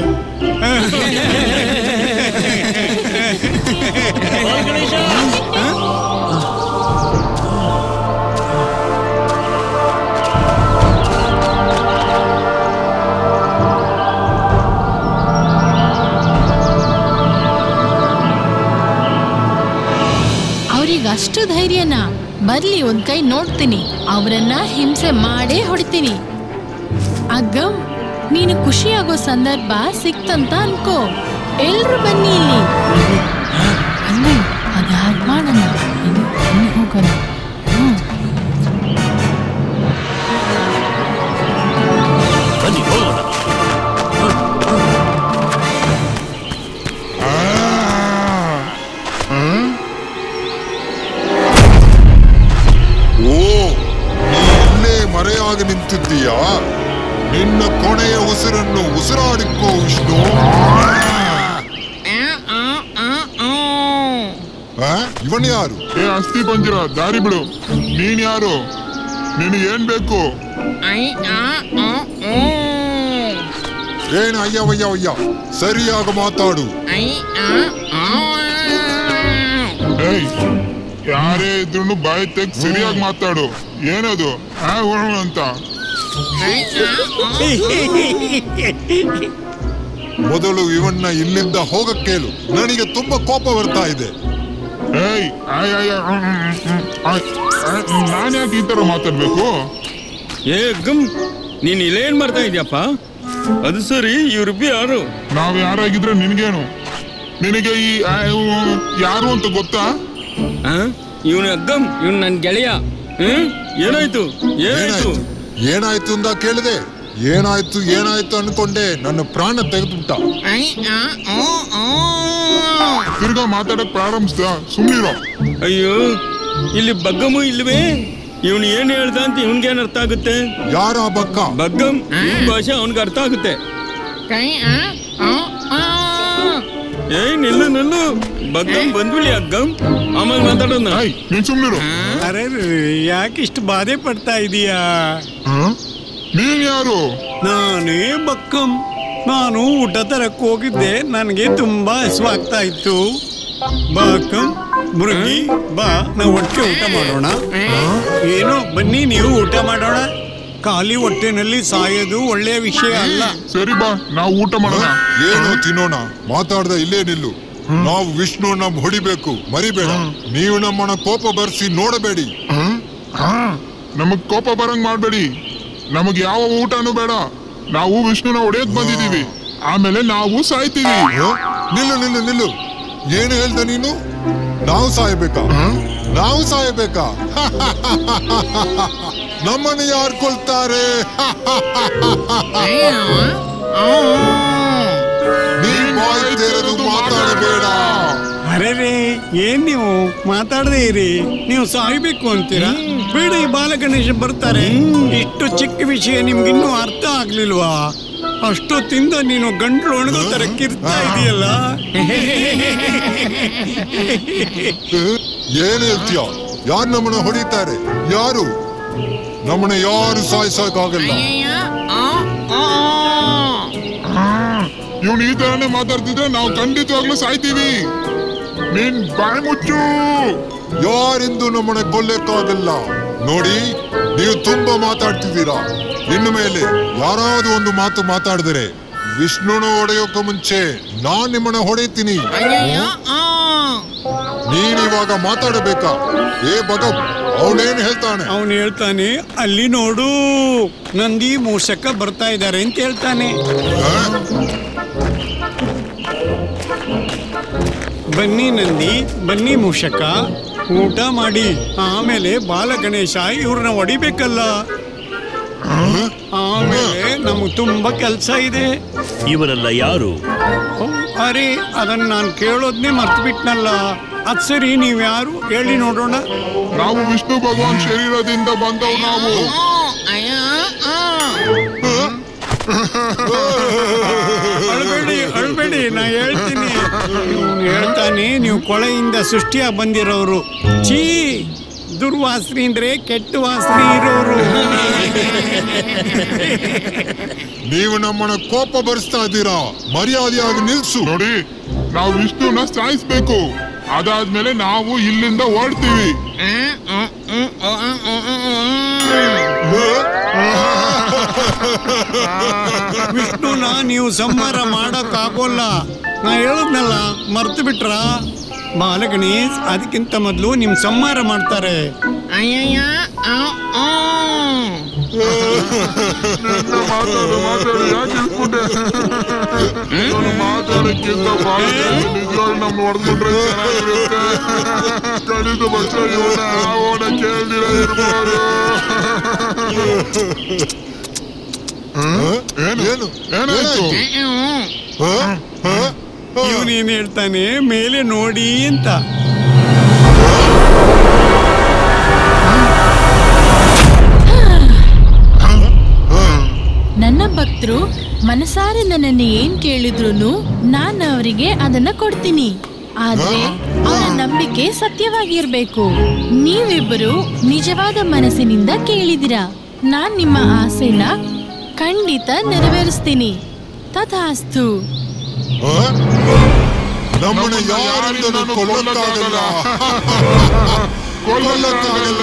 ಅವ್ರಿಗೆ ಅಷ್ಟು ಧೈರ್ಯನಾ ಬರ್ಲಿ ಒಂದ್ ಕೈ ನೋಡ್ತೀನಿ ಅವರನ್ನ ಹಿಂಸೆ ಮಾಡೇ ಹೊಡಿತೀನಿ ಅಗ್ಗಂ ನೀನು ಖುಷಿಯಾಗೋ ಸಂದರ್ಭ ಸಿಕ್ತಂತ ಅನ್ಕೋ ಎಲ್ರು ಬನ್ನಿ ಇಲ್ಲಿ ಬನ್ನಿ ಅದ್ ಹಾಗ್ ಮಾಡೋಣ ಇದು ಇಲ್ಲಿ ಹೋಗೋಣ ಹ್ಮ್. ಬನ್ನಿ ಹೋಗೋಣ ನಿಂತಿದ್ದೀಯಾ ನಿನ್ನ ಕೊನೆಯ ಉಸಿರನ್ನು ಉಸಿರಾಡಿಕೋ ವಿಷ್ಣು ಆ? ಇವನ್ ಯಾರು ಏ ಅಸ್ಥಿ ಪಂಜರ ದಾರಿ ಬಿಡು ನೀನ್ ಯಾರು ನಿನಗೆ ಏನ್ ಬೇಕು ಏನ್ ಅಯ್ಯ ಅಯ್ಯ ಅಯ್ಯ ಸರಿಯಾಗಿ ಮಾತಾಡು ಏಯ್ ಯಾರೇ ಇದ್ರು ಬಾಯಿ ತೆಗ್ ಸರಿಯಾಗಿ ಮಾತಾಡು ಏನದು ಆ ಉಣ್ ಅಂತ ಮೊದಲು ಇವನ್ನ ಇಲ್ಲಿಂದ ಹೋಗಕ್ಕೇಳು ನನಗೆ ತುಂಬಾ ಕೋಪ ಬರ್ತಾ ಇದೆ ಏಯ್ ಆಯ್ ಆಯ್ ಆಯ್, ಹ್ಮ್, ಹ್ಮ್, ಹ್ಮ್, ಆಯ್, ಆಯ್, ನಾನ್ ಯಾಕೆ ಈ ತರ ಮಾತಾಡ್ಬೇಕು ಏ ಗಮ್ ನೀನ್ ಇಲ್ಲೇನ್ ಮಾಡ್ತಾ ಇದ್ಯಪ್ಪ ಅದು ಸರಿ ಇವ್ರಿಬ್ಬಿ ಯಾರು ನಾವ್ ಯಾರಾಗಿದ್ರೆ ನಿನ್ಗೇನು ನಿನಗೆ ಈ ಆ, ಇವ್ನು ಯಾರು ಅಂತ ಗೊತ್ತಾ ಇವನು ಅಗ್ಗಮ್ ಇವನು ನನ್ ಗೆಳೆಯ ಹ್ಮ್ ಏನಾಯ್ತು ಏನಾಯ್ತು ಏನಾಯ್ತು ಏನಾಯ್ತು ಅಂತ ಕೇಳಿದೆ ಏನಾಯ್ತು ಏನಾಯ್ತು ಅನ್ಕೊಂಡೆ ನನ್ನ ಪ್ರಾಣ ತೆಗೆದ್ಬಿಟ್ಟ ತಿರ್ಗಾ ಮಾತಾಡಕ್ ಪ್ರಾರಂಭಿಸ್ದ ಸುಮ್ನಿರೋ ಅಯ್ಯೋ ಇಲ್ಲಿ ಬಗ್ಗಮು ಇಲ್ವೇ ಇವನು ಏನ್ ಹೇಳ್ದ ಅಂತ ಇವನ್ಗೇನ್ ಅರ್ಥ ಆಗುತ್ತೆ ಯಾರ ಬಕ್ಕ ಬಗ್ಗಮ್ ಇವ್ನ್ ಭಾಷೆ ಅವನ್ಗೆ ಅರ್ಥ ಆಗುತ್ತೆ ಏಯ್ ನಿಲ್ಲು ನಿಲ್ಲು ಬಗ್ಗಮ್ ಬಂದ್ಬಿಡಿ ಅಗ್ಗಮ್ ಆಮೇಲೆ ಮಾತಾಡೋಣ ನೀನ್ ಸುಮ್ನಿರು ಅರೆ ಯಾಕೆ ಇಷ್ಟು ಬಾಧೆ ಪಡ್ತಾ ಇದೀಯಾ ನೀನ್ ಯಾರು ನಾನೇ ಬಕ್ಕಂ ನಾನು ಊಟ ತರಕ್ ಹೋಗಿದ್ದೆ ನನಗೆ ತುಂಬಾ ಹಸುವಾಗ್ತಾ ಇತ್ತು ಬಾಕಂ ಮುರುಗಿ ಬಾ ನಾವು ಒಟ್ಟಿಗೆ ಊಟ ಮಾಡೋಣ ಏನು ಬನ್ನಿ ನೀವು ಊಟ ಮಾಡೋಣ ಖಾಲಿ ಹೊಟ್ಟೆನಲ್ಲಿ ಸಾಯೋದು ಒಳ್ಳೆಯ ವಿಷಯ ಅಲ್ಲ ಸರಿ ಬಾ ನಾವು ಊಟ ಮಾಡೋಣ ಏನು ತಿನ್ನೋಣ ಮಾತಾಡ್ದ ಇಲ್ಲೇ ನಿಲ್ಲು ನಾವು ವಿಷ್ಣುನ ಹೊಡಿಬೇಕು ಮರಿಬೇಡ ನೀವು ನಮ್ಮನ್ನ ಕೋಪ ಬರ್ಸಿ ನೋಡಬೇಡಿ ಹಾ ನಮಗ್ ಕೋಪ ಬರಂಗ್ ಮಾಡ್ಬೇಡಿ ನಮಗ್ ಯಾವ ಊಟನೂ ಬೇಡ ನಾವು ವಿಷ್ಣುನ ಹೊಡೆಯಕ್ ಬಂದಿದೀವಿ ಆಮೇಲೆ ನಾವು ಸಾಯ್ತೀವಿ ನಿಲ್ಲು ನಿಲ್ಲು ನಿಲ್ಲು ಏನು ಹೇಳ್ದ ನೀನು ನಾವು ಸಾಯಬೇಕಾ ನಾವು ಸಾಯಬೇಕಾ ನಮ್ಮನ್ನು ಯಾರು ಕೊಲ್ತಾರೆ ನೀನ್ ಬಾಯಿ ತೆರೆದು ಮಾತಾಡಬೇಡ ಅರೆ ರೇ ಏನ್ ನೀವು ಮಾತಾಡದೇ ಇರಿ ನೀವು ಸಾಯ್ಬೇಕು ಅಂತೀರಾ ಬೇಡ ಈ ಬಾಲಗಣೇಶ ಬರ್ತಾರೆ ಇಷ್ಟು ಚಿಕ್ಕ ವಿಷಯ ನಿಮ್ಗಿನ್ನೂ ಅರ್ಥ ಆಗ್ಲಿಲ್ವಾ ಅಷ್ಟೊತ್ತಿಂದ ನೀನು ಗಂಟ್ಲು ಒಣಗೋ ತರ ಕಿರ್ತಾ ಇದೆಯಲ್ಲ ಏನ್ ಹೇಳ್ತೀಯ ಯಾರು ನಮ್ಮನ್ನ ಹೊಡಿತಾರೆ ಯಾರು ನಮ್ಮನ್ನ ಯಾರು ಸಾಯಿಸೋಕಾಗಲ್ಲ ಇವ್ನು ಈ ತರನೇ ಮಾತಾಡ್ತಿದ್ರೆ ನಾವು ಖಂಡಿತವಾಗ್ಲೂ ಸಾಯ್ತೀವಿ ನೀನ್ ಬಾಯಿ ಮುಚ್ಚು ಯಾರಿಂದು ನಮ್ಮನ್ನ ಕೊಲ್ಲಕ್ಕಾಗಲ್ಲ ನೋಡಿ ನೀವು ತುಂಬಾ ಮಾತಾಡ್ತಿದ್ದೀರಾ ಇನ್ನು ಮೇಲೆ ಯಾರಾದ್ರೂ ಒಂದು ಮಾತು ಮಾತಾಡಿದರೆ ವಿಷ್ಣುನ ಹೊಡೆಯೋಕೆ ಮುಂಚೆ ನಾನ್ ನಿಮ್ಮನ್ನ ಹೊಡೆಯುತ್ತೀನಿ ನೀನ್ ಇವಾಗ ಮಾತಾಡಬೇಕಾ ಏ ಬಗ ಅವನೇನ್ ಹೇಳ್ತಾನೆ ಅವನು ಹೇಳ್ತಾನೆ ಅಲ್ಲಿ ನೋಡು ನಂದಿ ಮೂಷಕ ಬರ್ತಾ ಇದ್ದಾರೆ ಅಂತ ಹೇಳ್ತಾನೆ ಬನ್ನಿ ನಂದಿ ಬನ್ನಿ ಮೂಷಕ ಊಟ ಮಾಡಿ ಆಮೇಲೆ ಬಾಲಗಣೇಶ ಇವ್ರನ್ನ ಹೊಡಿಬೇಕಲ್ಲ ಆಮೇಲೆ ನಮಗ್ ತುಂಬಾ ಕೆಲಸ ಇದೆ ಇವರೆಲ್ಲ ಯಾರು ಓ, ಅರೆ ಅದನ್ನ ನಾನು ಕೇಳೋದ್ನೇ ಮರ್ತು ಬಿಟ್ನಲ್ಲ ಅದ್ ಸರಿ ನೀವ್ ಯಾರು ಹೇಳಿ ನೋಡೋಣ ನಾವು ವಿಷ್ಣು ಭಗವಾನ್ ಶರೀರದಿಂದ ಬಂದವ್ ನಾವು ಅಳ್ಬೇಡಿ ಅಳ್ಬೇಡಿ ನಾ ಹೇಳ್ತೀನಿ ಇವ್ನು ಹೇಳ್ತಾನೆ ನೀವು ಕೊಳೆಯಿಂದ ಸೃಷ್ಟಿಯಾಗಿ ಬಂದಿರೋರು ಛೀ ದುರ್ವಾಸನೆ ಅಂದ್ರೆ ಕೆಟ್ಟ ವಾಸನೆ ಇರೋರು ನೀವು ನಮ್ಮನ್ನ ಕೋಪ ಬರ್ಸ್ತಾ ಇದ್ದೀರಾ ಮರ್ಯಾದೆಯಾಗಿ ನಿಲ್ಸು ನೋಡಿ ನಾವು ವಿಷ್ಣುನ ಸಾಯಿಸ್ಬೇಕು ಅದಾದ್ಮೇಲೆ ನಾವು ಇಲ್ಲಿಂದ ಹೊರಡ್ತೀವಿ ವಿಷ್ಣುನ ನೀವು ಸಂಹಾರ ಮಾಡಕ್ ಆಗೋಲ್ಲ ನಾ ಹೇಳದ್ನಲ್ಲ ಮರ್ತು ಬಿಟ್ರ ಬಾಲಗಣೇಶ್ ಅದಕ್ಕಿಂತ ಮೊದಲು ನಿಮ್ ಸಂಹಾರ ಮಾಡ್ತಾರೆ ಮಾತಾಡು ಮಾತಾಡು ಯಾಕೆ ಇಳ್ಸ್ಬಿಟ್ಟೆ ನಾನು ಮಾತಾಡಕ್ಕಿಂತ ಬಾಳ ನಿಜವಾಗ್ಲೂ ನಮ್ಮ ಹೊಡೆದ್ಬಿಟ್ರೆ ಚೆನ್ನಾಗಿರುತ್ತೆ ಕಡಿದು ಬಚ್ಚ ಇವನ ಅವನ ಕೇಳ್ದಿರ ಇರ್ಬೋದು ಏನು ಏನು ಏನಾಯ್ತು ಇವನೇನ್ ಹೇಳ್ತಾನೆ ಮೇಲೆ ನೋಡಿ ಅಂತ ಮನಸಾರೆ ನನ್ನನ್ನು ಏನ್ ಕೇಳಿದ್ರು ನಾನು ಅವರಿಗೆ ಅದನ್ನ ಕೊಡ್ತೀನಿ ಆದ್ರೆ ಅವರ ನಂಬಿಕೆ ಸತ್ಯವಾಗಿರ್ಬೇಕು ನೀವಿಬ್ಬರು ನಿಜವಾದ ಮನಸ್ಸಿನಿಂದ ಕೇಳಿದಿರಾ ನಾನ್ ನಿಮ್ಮ ಆಸೆನ ಖಂಡಿತ ನೆರವೇರಿಸ್ತೀನಿ ತಥಾಸ್ತು ಆ? ನಮ್ಮನ್ನ ಯಾರಿಂದನೂ ಕೊಲ್ಲಕ್ಕಾಗಲ್ಲ ಕೊಲ್ಲಕ್ಕಾಗಲ್ಲ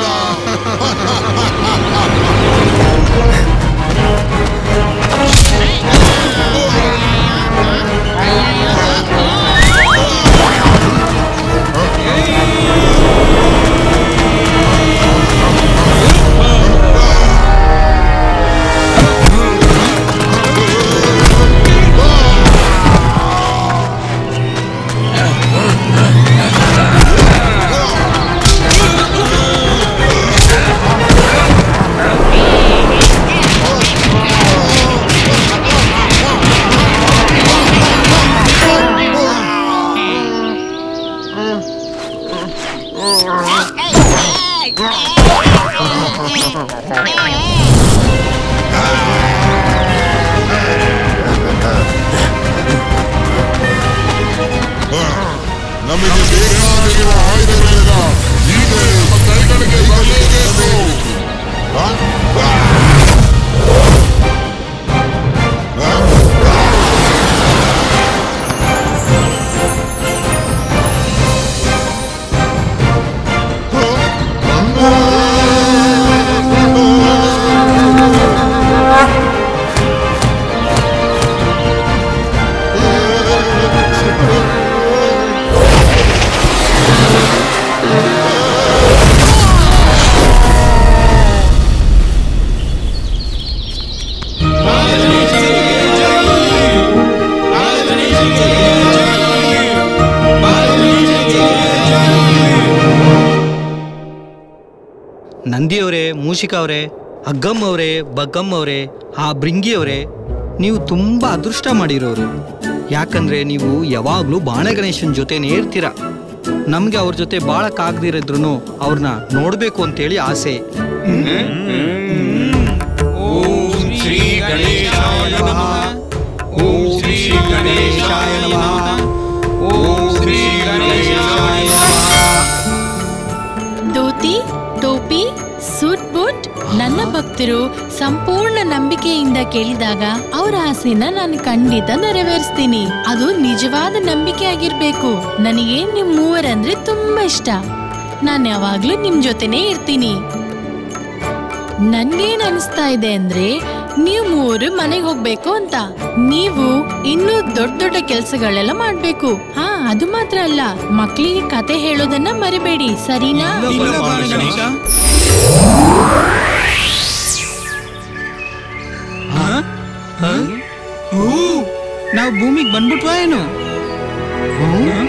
ನಮಗೆ ಬೇಕಾಗಿರುವ ಆಯುಧಗಳೆಲ್ಲ ಈಗಲೇ ನಮ್ಮ ಕೈಗಳಿಗೆ ಬರಲೇಬೇಕು ಆ? ನಂದಿಯವರೇ ಮೂಷಿಕ ಅವರೇ ಅಗ್ಗಮ್ ಅವರೇ ಬಗ್ಗಮ್ ಅವರೇ ಆ ಭೃಂಗಿ ಅವರೇ ನೀವು ತುಂಬ ಅದೃಷ್ಟ ಮಾಡಿರೋರು ಯಾಕಂದ್ರೆ ನೀವು ಯಾವಾಗಲೂ ಬಾಣಗಣೇಶನ ಜೊತೆನೇ ಇರ್ತೀರ ನಮಗೆ ಅವ್ರ ಜೊತೆ ಬಾಳಕ್ಕಾಗದಿರಿದ್ರು ಅವ್ರನ್ನ ನೋಡಬೇಕು ಅಂತೇಳಿ ಆಸೆ ಓಂ ಶ್ರೀ ಗಣೇಶಾಯ ನಮಃ ಓಂ ಶ್ರೀ ಗಣೇಶಾಯ ನಮಃ ಓಂ ಶ್ರೀ ಗಣೇಶಾಯ ಧೋತಿ ಟೋಪಿ ಸೂಟ್ ಬೂಟ್ ನನ್ನ ಭಕ್ತರು ಸಂಪೂರ್ಣ ನಂಬಿಕೆಯಿಂದ ಕೇಳಿದಾಗ ಅವರ ಆಸೆನ ನಾನು ಖಂಡಿತ ನೆರವೇರಿಸ್ತೀನಿ ಅದು ನಿಜವಾದ ನಂಬಿಕೆ ಆಗಿರ್ಬೇಕು ನನಗೆ ನಿಮ್ ಮೂವರಂದ್ರೆ ತುಂಬಾ ಇಷ್ಟ ನಾನು ಯಾವಾಗ್ಲೂ ನಿಮ್ ಜೊತೆನೇ ಇರ್ತೀನಿ ನನ್ಗೇನ್ ಅನಿಸ್ತಾ ಇದೆ ಅಂದ್ರೆ ನೀವು ಮೂವರು ಮನೆಗೆ ಹೋಗ್ಬೇಕು ಅಂತ ನೀವು ಇನ್ನೂ ದೊಡ್ಡ ದೊಡ್ಡ ಕೆಲಸಗಳೆಲ್ಲ ಮಾಡ್ಬೇಕು ಹಾ ಅದು ಮಾತ್ರ ಅಲ್ಲ ಮಕ್ಕಳಿಗೆ ಕತೆ ಹೇಳೋದನ್ನ ಮರಿಬೇಡಿ ಸರಿನಾ ಇಲ್ಲ ಬಾಲಗಣೇಶ ನಾವು ಭೂಮಿಗೆ ಬಂದ್ಬಿಟ್ವಾ ಏನು